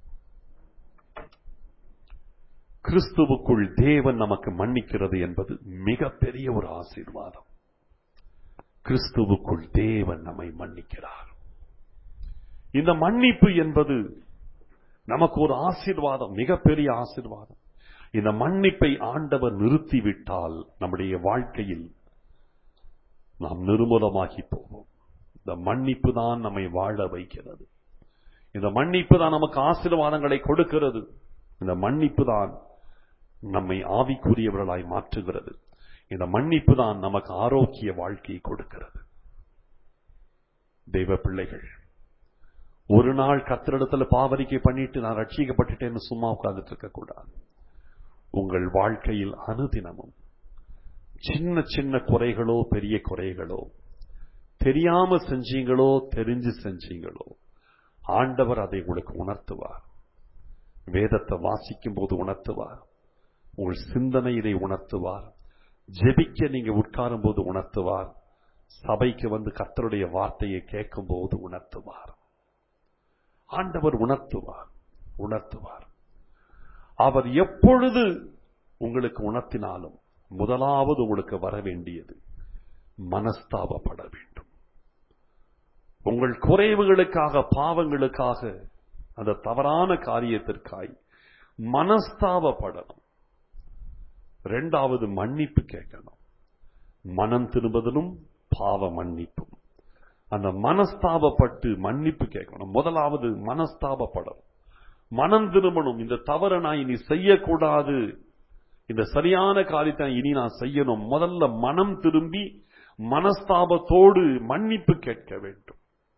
கிறிஸ்துவுக்குள் தேவன் நமக்கு மன்னிக்கிறது என்பது மிகப்பெரிய ஒரு ஆசீர்வாதம் கிறிஸ்துவுக்குள் தேவன் நம்மை மன்னிக்கிறார் இந்த மன்னிப்பு என்பது நமக்கு ஒரு ஆசீர்வாதம் மிகப்பெரிய ஆசீர்வாதம் இந்த மன்னிப்பை ஆண்டவர் நிறுத்திவிட்டால் நம்முடைய வாழ்க்கையில் நாம் நிர்மூலமாகி போவோம் இந்த மன்னிப்பு தான் நம்மை வாழ வைக்கிறது இந்த மன்னிப்பு தான் நமக்கு ஆசீர்வாதங்களை கொடுக்கிறது இந்த மன்னிப்பு தான் நம்மை ஆவிக்குரியவர்களாய் மாற்றுகிறது இந்த மன்னிப்பு தான் நமக்கு ஆரோக்கிய வாழ்க்கையை கொடுக்கிறது தெய்வ பிள்ளைகள் ஒரு நாள் கத்திரிடத்துல பாவரிக்கை பண்ணிட்டு நான் ரட்சிக்கப்பட்டுட்டேன்னு சும்மா உட்கார்ந்துட்டு இருக்க கூடாது உங்கள் வாழ்க்கையில் அனுதினமும் சின்ன சின்ன குறைகளோ பெரிய குறைகளோ தெரியாம செஞ்சீங்களோ தெரிஞ்சு செஞ்சீங்களோ ஆண்டவர் அதை உங்களுக்கு உணர்த்துவார் வேதத்தை வாசிக்கும் போது உணர்த்துவார் உங்கள் சிந்தனை இதை உணர்த்துவார் ஜெபிக்க நீங்க உட்காரும் போது உணர்த்துவார் சபைக்கு வந்து கர்த்தருடைய வார்த்தையை கேட்கும் போது உணர்த்துவார் ஆண்டவர் உணர்த்துவார் உணர்த்துவார் அவர் எப்பொழுது உங்களுக்கு உணர்த்தினாலும் முதலாவது உங்களுக்கு வர வேண்டியது மனஸ்தாபப்பட வேண்டும் உங்கள் உங்கள் குறைவுகளுக்காக பாவங்களுக்காக அந்த தவறான காரியத்திற்காய் மனஸ்தாபப்படணும் ரெண்டாவது மன்னிப்பு கேட்கணும் மனம் திரும்புதலும் பாவ மன்னிப்பும் அந்த மனஸ்தாபப்பட்டு மன்னிப்பு கேட்கணும் முதலாவது மனஸ்தாபப்படணும் மனம் திரும்பணும் இந்த தவறை நான் இனி செய்யக்கூடாது இந்த சரியான காரியத்தை இனி நான் செய்யணும் முதல்ல மனம் திரும்பி மனஸ்தாபத்தோடு மன்னிப்பு கேட்க வேண்டும்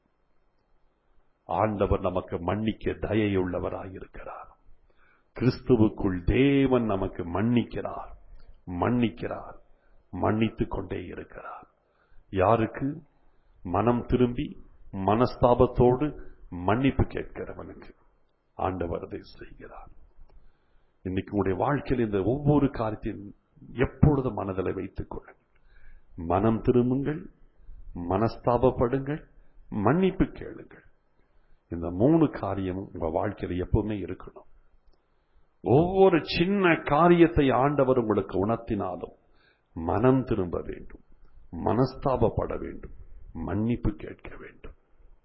ஆண்டவர் நமக்கு மன்னிக்க தயையுள்ளவராயிருக்கிறார் கிறிஸ்துவுக்குள் தேவன் நமக்கு மன்னிக்கிறார் மன்னிக்கிறார் மன்னித்துக் கொண்டே இருக்கிறார் யாருக்கு மனம் திரும்பி மனஸ்தாபத்தோடு மன்னிப்பு கேட்கிறவனுக்கு ஆண்டவர் அதை செய்கிறார் இன்னைக்கு உங்களுடைய வாழ்க்கையில் இந்த ஒவ்வொரு காரியத்தையும் எப்பொழுதும் மனதில் வைத்துக் கொள்ளுங்கள் மனம் திரும்புங்கள் மனஸ்தாபப்படுங்கள் மன்னிப்பு கேளுங்கள் இந்த மூணு காரியமும் உங்க வாழ்க்கையில எப்பவுமே இருக்கணும் ஒவ்வொரு சின்ன காரியத்தை ஆண்டவர் உங்களுக்கு உணர்த்தினாலும் மனம் திரும்ப வேண்டும் மனஸ்தாபப்பட வேண்டும் மன்னிப்பு கேட்க வேண்டும்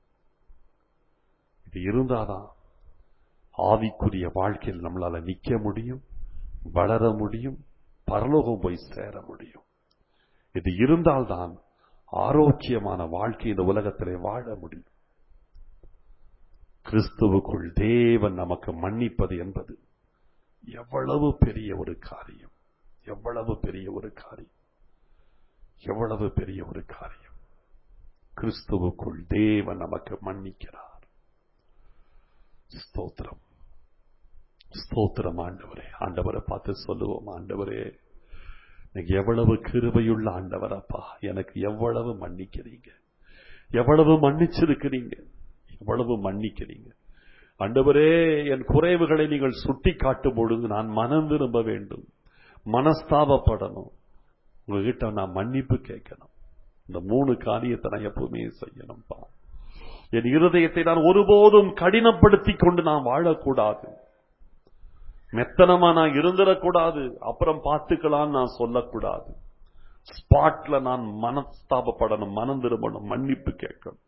இது இருந்தாதான் ஆவிக்குரிய வாழ்க்கையில் நம்மளால நிக்க முடியும் வளர முடியும் பரலோகம் போய் சேர முடியும் இது இருந்தால்தான் ஆரோக்கியமான வாழ்க்கை இந்த உலகத்திலே வாழ முடியும் கிறிஸ்துவுக்குள் தேவன் நமக்கு மன்னிப்பது என்பது எவ்வளவு பெரிய ஒரு காரியம் எவ்வளவு பெரிய ஒரு காரியம் எவ்வளவு பெரிய ஒரு காரியம் கிறிஸ்துவுக்குள் தேவன் நமக்கு மன்னிக்கிறார் ஸ்தோத்திரம் ஸ்தோத்திரம் ஆண்டவரே ஆண்டவரை பார்த்து சொல்லுவோம் ஆண்டவரே எனக்கு எவ்வளவு கிருபையுள்ள ஆண்டவரப்பா எனக்கு எவ்வளவு மன்னிக்கிறீங்க எவ்வளவு மன்னிச்சிருக்கிறீங்க எவ்வளவு மன்னிக்கிறீங்க ஆண்டவரே என் குறைவுகளை நீங்கள் சுட்டி காட்டும் பொழுது நான் மனம் விரும்ப வேண்டும் மனஸ்தாபப்படணும் உங்ககிட்ட நான் மன்னிப்பு கேட்கணும் இந்த மூணு காரியத்தை நான் எப்பவுமே செய்யணும்பா என் இருதயத்தை நான் ஒருபோதும் கடினப்படுத்தி கொண்டு நான் வாழக்கூடாது மெத்தனமா நான் இருந்துடக்கூடாது அப்புறம் பார்த்துக்கலாம் நான் சொல்லக்கூடாது ஸ்பாட்ல நான் மனஸ்தாபப்படணும் மனம் திரும்பணும் மன்னிப்பு கேட்கணும்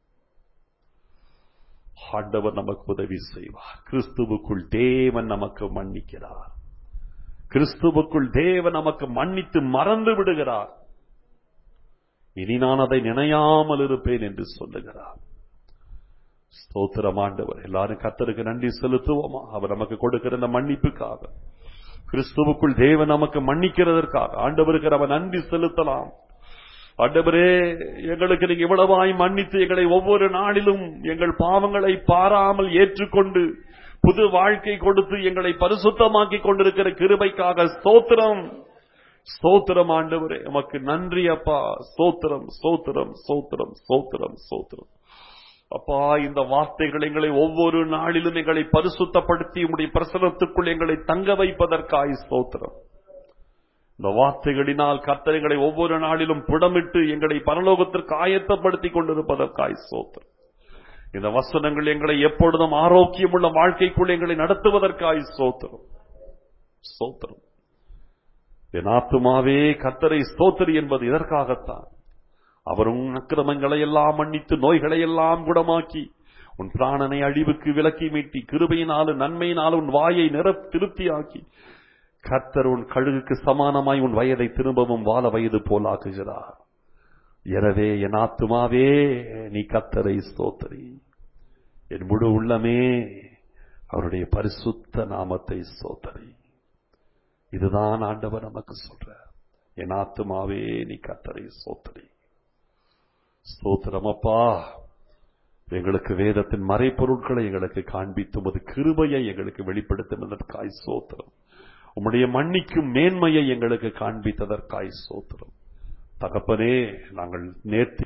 ஆண்டவர் நமக்கு உதவி செய்வார் கிறிஸ்துவுக்குள் தேவன் நமக்கு மன்னிக்கிறார் கிறிஸ்துவுக்குள் தேவன் நமக்கு மன்னித்து மறந்து விடுகிறார் இனி நான் அதை நினையாமல் இருப்பேன் என்று சொல்லுகிறார் ஸ்தோத்திரம் ஆண்டவர் எல்லாரும் கத்தருக்கு நன்றி செலுத்துவோமா அவர் நமக்கு கொடுக்கிற இந்த மன்னிப்புக்காக கிறிஸ்துவுக்குள் தேவன் நமக்கு மன்னிக்கிறதற்காக ஆண்டவருக்கு நம்ம நன்றி செலுத்தலாம் ஆண்டவரே எங்களுக்கு நீங்க இவ்வளவாய் மன்னித்து எங்களை ஒவ்வொரு நாளிலும் எங்கள் பாவங்களை பாராமல் ஏற்றுக்கொண்டு புது வாழ்க்கை கொடுத்து எங்களை பரிசுத்தமாக்கி கொண்டிருக்கிற கிருபைக்காக ஸ்தோத்திரம் ஸ்தோத்திரம் ஆண்டவரே நமக்கு நன்றி அப்பா ஸ்தோத்திரம் ஸ்தோத்திரம் ஸ்தோத்திரம் ஸ்தோத்திரம் ஸ்தோத்திரம் அப்பா இந்த வார்த்தைகள் எங்களை ஒவ்வொரு நாளிலும் எங்களை பரிசுத்தப்படுத்தி உடைய பிரசனத்துக்குள் எங்களை தங்க வைப்பதற்காய் ஸ்தோத்திரம் இந்த வார்த்தைகளினால் கர்த்தரைகளை ஒவ்வொரு நாளிலும் புடமிட்டு எங்களை பரலோகத்திற்கு ஆயத்தப்படுத்திக் கொண்டிருப்பதற்காய் ஸ்தோத்திரம் இந்த வசனங்கள் எங்களை எப்பொழுதும் ஆரோக்கியமுள்ள வாழ்க்கைக்குள் எங்களை நடத்துவதற்காய் ஸ்தோத்திரம் ஸ்தோத்திரம் என் ஆத்துமாவே கர்த்தரை ஸ்தோத்திரி என்பது இதற்காகத்தான் அவர் உன் அக்கிரமங்களை எல்லாம் மன்னித்து நோய்களை எல்லாம் குணமாக்கி உன் பிராணனை அழிவுக்கு விலக்கி மீட்டி கிருபையினாலும் நன்மையினாலும் உன் வாயை நிற திருப்தியாக்கி கர்த்தர் உன் கழுகுக்கு சமானமாய் உன் வயதை திரும்பவும் வாழ வயது போலாக்குகிறார் எனவே என் ஆத்துமாவே நீ கத்தரை ஸ்தோத்திரி என் முழு உள்ளமே அவருடைய பரிசுத்த நாமத்தை ஸ்தோத்திரி இதுதான் ஆண்டவர் நமக்கு சொல்ற என் ஆத்துமாவே நீ கத்தரை ஸ்தோத்திரி ஸ்தோத்திரமப்பா எங்களுக்கு வேதத்தின் மறைப்பொருட்களை எங்களுக்கு காண்பித்து உமது கிருபையை எங்களுக்கு வெளிப்படுத்தினதற்காய் சோத்திரம் உம்முடைய மன்னிக்கும் மேன்மையை எங்களுக்கு காண்பித்ததற்காய் சோத்திரம் தகப்பனே நாங்கள் நேர்த்தி